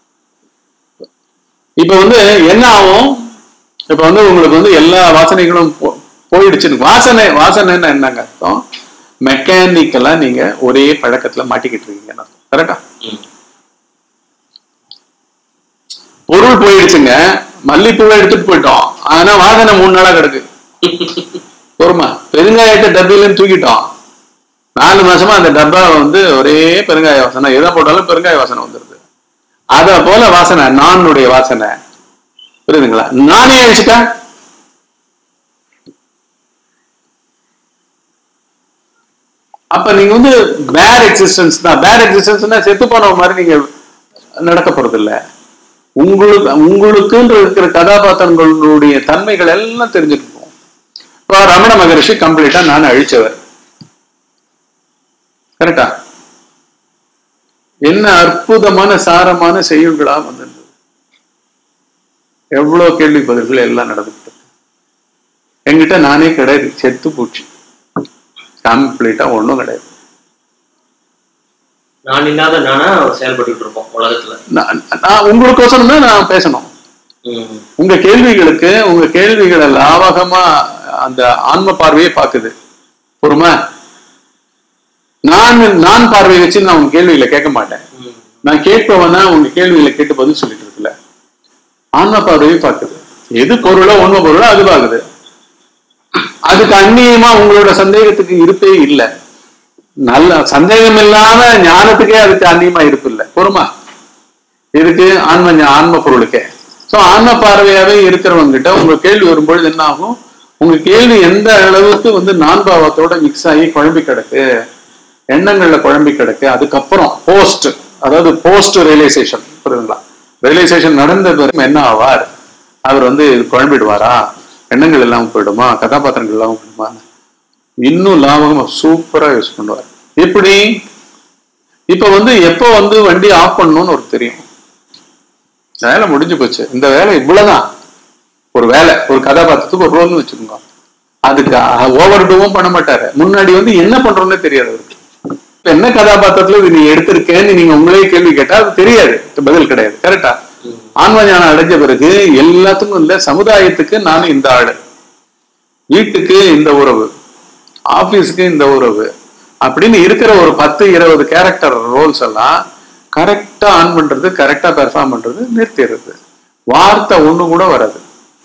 இப்ப வந்து என்ன ஆகும் இப்ப வந்து உங்களுக்கு வந்து எல்லா வாசனைகளும் போ- போயிடுச்சுன்னு வாசனை வாசனைன்னா என்னங்க அர்த்தம் மெக்கானிக்கலா நீங்க ஒரே பழக்கத்துல மாட்டிக்கிட்டு இருக்கீங்க கரெக்டா ம். பொருள் போயிடுச்சுங்க மல்லிப்பூவை எடுத்துட்டு போயிட்டோம் ஆனா வாசனை மூணு நாளா கிடக்கு பொறுமா பெருங்காயத்தை டப்பில தூக்கிட்டோம் நாலு மாசமா அந்த டப்பா வந்து ஒரே பெருங்காய வாசனை எதை போட்டாலும் பெருங்காய வாசனை வந்துருது அத போல வாசனை நானுடைய வாசனை புரியுதுங்களா நானே அழிச்சுட்டேன் அப்ப நீங்க வந்து பேர் எக்ஸிஸ்டன்ஸ் தான் பேர் எக்ஸிஸ்டன்ஸ்னா செத்து போன மாதிரி நீங்க நடக்க போறது இல்ல உங்களுக்கு உங்களுக்குன்ற இருக்கிற கதாபாத்திரங்களுடைய தன்மைகள் எல்லாம் தெரிஞ்சிருக்கும் இப்போ ரமண மகரிஷி கம்ப்ளீட்டா நான் அழிச்சவர் கரெக்டா என்ன அற்புதமான சாரமான செய்யுள்களா வந்திருந்தது எவ்வளவு கேள்வி பதில்கள் எல்லாம் நடந்துட்டு இருக்கு. என்கிட்ட நானே கிடையாது செத்து போச்சு கம்ப்ளீட்டா ஒண்ணும் கிடையாது நான் இல்லாத நானா செயல்பட்டுட்டு இருப்போம் உலகத்துல நான் நான் உங்களுக்கோசரம் தான் நான் பேசணும் ம். உங்க கேள்விகளுக்கு உங்க கேள்விகளை லாவகமா அந்த ஆன்ம பார்வையே பாக்குது பொறுமை நான் நான் பார்வையை வச்சு நான் உங்க கேள்விகளை கேட்க மாட்டேன் ம். நான் கேட்பவனா உங்க கேள்விகளை கேட்டு பதில் சொல்லிட்டு இருக்குல்ல ஆன்ம பார்வையை பாக்குது எது பொருளோ உண்மை பொருளோ அது பாக்குது அதுக்கு அந்நியமா உங்களோட சந்தேகத்துக்கு இருப்பே இல்லை நல்ல சந்தேகம் இல்லாம ஞானத்துக்கே அதுக்கு அந்நியமா இருப்பு இல்லை பொறுமா இதுக்கு ஆன்ம ஞா- ஆன்ம பொருளுக்கே சோ ஆன்ம பார்வையாவே இருக்கிறவங்க கிட்ட உங்க கேள்வி வரும்பொழுது என்ன ஆகும் உங்க கேள்வி எந்த அளவுக்கு வந்து நான் பாவத்தோட மிக்ஸ் ஆகி குழம்பி கிடக்கு எண்ணங்கள்ல குழம்பி கிடக்கு அதுக்கப்புறம் போஸ்ட் அதாவது போஸ்ட் ரியலைசேஷன் புரியுதுங்களா ரியலைசேஷன் நடந்த பிறகு என்ன ஆவார் அவர் வந்து குழம்பிடுவாரா எண்ணங்கள் எல்லாம் போயிடுமா கதாபாத்திரங்கள் எல்லாம் போயிடுமா இன்னும் லாபகமா சூப்பரா யூஸ் பண்ணுவார் எப்படி இப்ப வந்து எப்போ வந்து வண்டி ஆஃப் பண்ணணும்னு ஒரு தெரியும் வேலை முடிஞ்சு போச்சு இந்த வேலை இவ்வளவுதான் ஒரு வேலை ஒரு கதாபாத்திரத்துக்கு ஒரு ரோல்னு வச்சுக்கோங்க அதுக்கு ஓவர் டூவும் பண்ண மாட்டாரு முன்னாடி வந்து என்ன பண்றோம்னே தெரியாது அவருக்கு இப்ப என்ன கதாபாத்திரத்துல இது நீ எடுத்திருக்கேன்னு நீங்க உங்களே கேள்வி கேட்டா அது தெரியாது பதில் கிடையாது கரெக்டா ஆன்ம ஞானம் அடைஞ்ச பிறகு எல்லாத்துக்கும் இல்ல சமுதாயத்துக்கு நான் இந்த ஆளு வீட்டுக்கு இந்த உறவு ஆபீஸ்க்கு இந்த உறவு அப்படின்னு இருக்கிற ஒரு பத்து இருபது கேரக்டர் ரோல்ஸ் எல்லாம் கரெக்டா ஆன் பண்றது கரெக்டா பெர்ஃபார்ம் பண்றது நிறுத்திடுறது வார்த்தை ஒண்ணு கூட வராது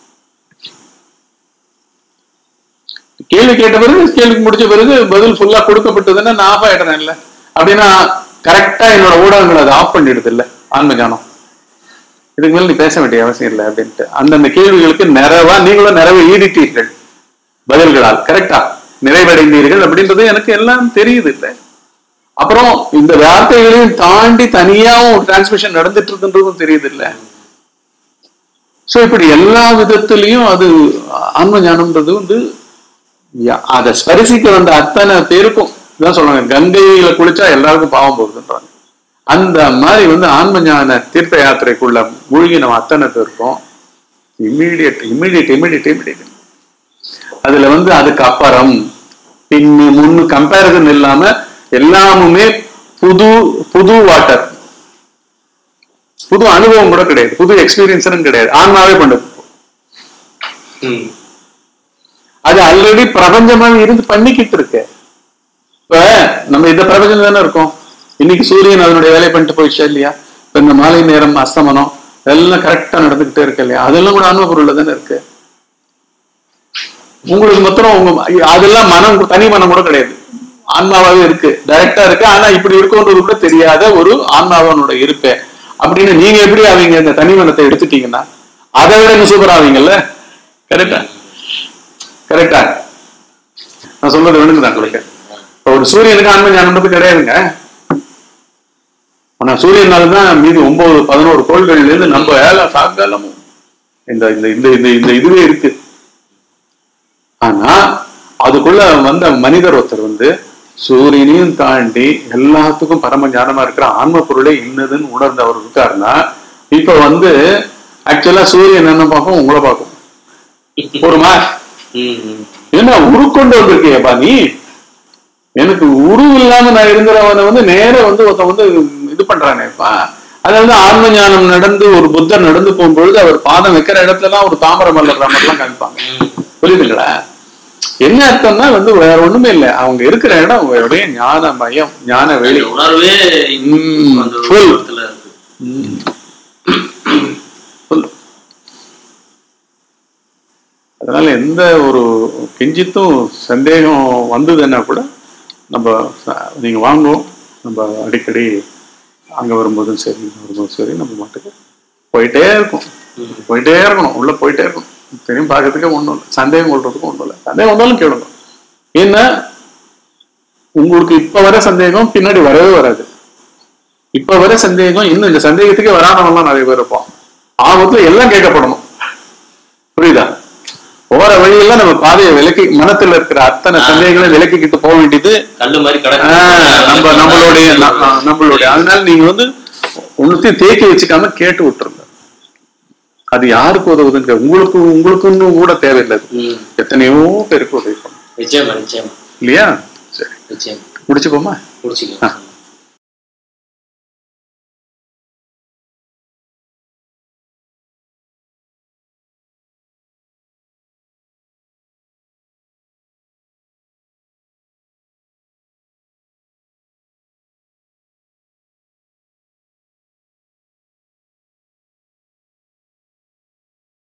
கேள்வி கேட்ட பிறகு கேள்வி முடிச்ச பிறகு பதில் ஃபுல்லா கொடுக்கப்பட்டதுன்னா நான் ஆஃப் ஆயிடுறேன் இல்ல அப்படின்னா கரெக்டா என்னோட ஊடகங்கள் அதை ஆஃப் பண்ணிடுது இல்ல ஆன்ம ஞானம் இதுக்கு மேல நீ பேச வேண்டிய அவசியம் இல்லை அப்படின்ட்டு அந்தந்த கேள்விகளுக்கு நிறைவா நீங்களும் நிறைவு ஈடிட்டீர்கள் பதில்களால் கரெக்டா நிறைவடைந்தீர்கள் அப்படின்றது எனக்கு எல்லாம் தெரியுது இல்லை அப்புறம் இந்த வார்த்தைகளையும் தாண்டி தனியாவும் டிரான்ஸ்மிஷன் நடந்துட்டு இருக்குன்றதும் தெரியுது இல்ல சோ இப்படி எல்லா விதத்திலையும் அது ஆன்ம ஞானம்ன்றது வந்து யா- அதை ஸ்பரிசிக்க வந்த அத்தனை பேருக்கும் இதான் சொல்றாங்க கங்கையில குளிச்சா எல்லாருக்கும் பாவம் போகுதுன்றாங்க அந்த மாதிரி வந்து ஆன்ம ஞான தீர்த்த யாத்திரைக்குள்ள மூழ்கின அத்தனை பேருக்கும் இம்மீடியட் இம்மீடியட் இம்மீடியட் இம்மீடியட் அதுல வந்து அதுக்கு அப்புறம் பின்னு முன்னு கம்பேரிசன் இல்லாம எல்லாமுமே புது புது வாட்டர் புது அனுபவம் கூட கிடையாது புது எக்ஸ்பீரியன்ஸ் கிடையாது ஆன்மாவே பண்ணுது ம். அது ஆல்ரெடி பிரபஞ்சமாக இருந்து பண்ணிக்கிட்டு இருக்கு இப்ப நம்ம இந்த பிரபஞ்சம் தானே இருக்கோம் இன்னைக்கு சூரியன் அதனுடைய வேலையை பண்ணிட்டு போயிடுச்சா இல்லையா இப்ப இந்த மாலை நேரம் அஸ்தமனம் எல்லாம் கரெக்டா நடந்துகிட்டே இருக்கு இல்லையா அதெல்லாம் கூட அனுபவ பொருள்ல தானே இருக்கு உங்களுக்கு மொத்தம் உங்க அதெல்லாம் மனம் தனி மனம் கூட கிடையாது ஆன்மாவாவே இருக்கு டைரக்டா இருக்கு ஆனா இப்படி இருக்கும்ன்றது கூட தெரியாத ஒரு ஆன்மாவனோட இருப்பே அப்படின்னு நீங்க எப்படி ஆவீங்க இந்த தனி மனத்தை எடுத்துட்டீங்கன்னா அதை விட இன்னும் சூப்பர் ஆவீங்கல்ல கரெக்டா கரெக்டா நான் சொல்றது வேணுங்குதான் உங்களுக்கு இப்ப ஒரு சூரியனுக்கு ஆன்ம ஞானம்ன்றது கிடையாதுங்க ஆனா சூரியனால தான் மீதி ஒன்பது பதினோரு கோள்கள்ல இருந்து நம்ம வேலை சாக்காலமும் இந்த இந்த இந்த இந்த இந்த இதுவே இருக்கு ஆனா அதுக்குள்ள வந்த மனிதர் ஒருத்தர் வந்து சூரியனையும் தாண்டி எல்லாத்துக்கும் பரம ஞானமா இருக்கிற ஆன்ம பொருளே இன்னதுன்னு உணர்ந்தவர் இருக்காருன்னா இப்ப வந்து ஆக்சுவலா சூரியன் என்ன பார்க்கும் உங்களை பார்க்கும் ஒருமா ம், ம். என்ன உருக்கொண்டு வந்திருக்கியப்பா நீ எனக்கு உரு இல்லாம நான் இருந்தவனை வந்து நேரா வந்து ஒருத்தன் வந்து இது பண்றானேப்பா அதாவது ஆன்ம ஞானம் நடந்து ஒரு புத்தர் நடந்து போகும்பொழுது அவர் பாதம் வைக்கிற இடத்துல எல்லாம் ஒரு தாமரை மலர் மாதிரிலாம் காமிப்பாங்க ம். புரியுதுங்களா என்ன அர்த்தம்னா வந்து வேற ஒண்ணுமே இல்லை அவங்க இருக்கிற இடம் அவருடைய ஞான மயம் ஞான வெளி அந்த உணர்வே ம், அந்த full. உருவத்துல இருக்கு ம். சொல்லு. அதனால எந்த ஒரு கிஞ்சித்தும் சந்தேகம் வந்ததுன்னா கூட நம்ம ச- நீங்க வாங்குவோம் நம்ம அடிக்கடி அங்க வரும்போதும் சரி இங்க வரும்போதும் சரி நம்ம மாட்டுக்கு போயிட்டே இருக்கும் ம். போயிட்டே இருக்கணும் உள்ள போயிட்டே இருக்கணும் தெரியும் பார்க்கறதுக்கே ஒண்ணும் இல்லை சந்தேகம் கொள்றதுக்கும் ஒண்ணும் இல்லை சந்தேகம் வந்தாலும் கேளுங்க ஏன்னா உங்களுக்கு இப்ப வர சந்தேகம் பின்னாடி வரவே வராது இப்ப வர சந்தேகம் இன்னும் இந்த சந்தேகத்துக்கே வராதவங்கலாம் நிறைய பேர் இருப்போம் ஆபத்துல எல்லாம் கேட்கப்படணும் புரியுதா போற வழியெல்லாம் நம்ம பாதையை விலக்கி மனத்துல இருக்கிற அத்தனை சந்தேகங்களை விலக்கிக்கிட்டு போக வேண்டியது கல்லு மாதிரி ஆஹ், நம்ம நம்மளுடைய ந- ஆஹ், நம்மளுடைய அதனால நீங்க வந்து ஒண்ணுத்தையும் தேக்கி வச்சுக்காம கேட்டு விட்டுருங்க அது யாருக்கு உதவுதுங்க உங்களுக்கு உங்களுக்குன்னு கூட தேவையில்லை அது. ம். எத்தனையோ பேருக்கு உதவி பண்ணும் நிச்சயமா நிச்சயமா இல்லையா சரி நிச்சயமா முடிச்சுப்போமா முடிச்சுக்கலாம்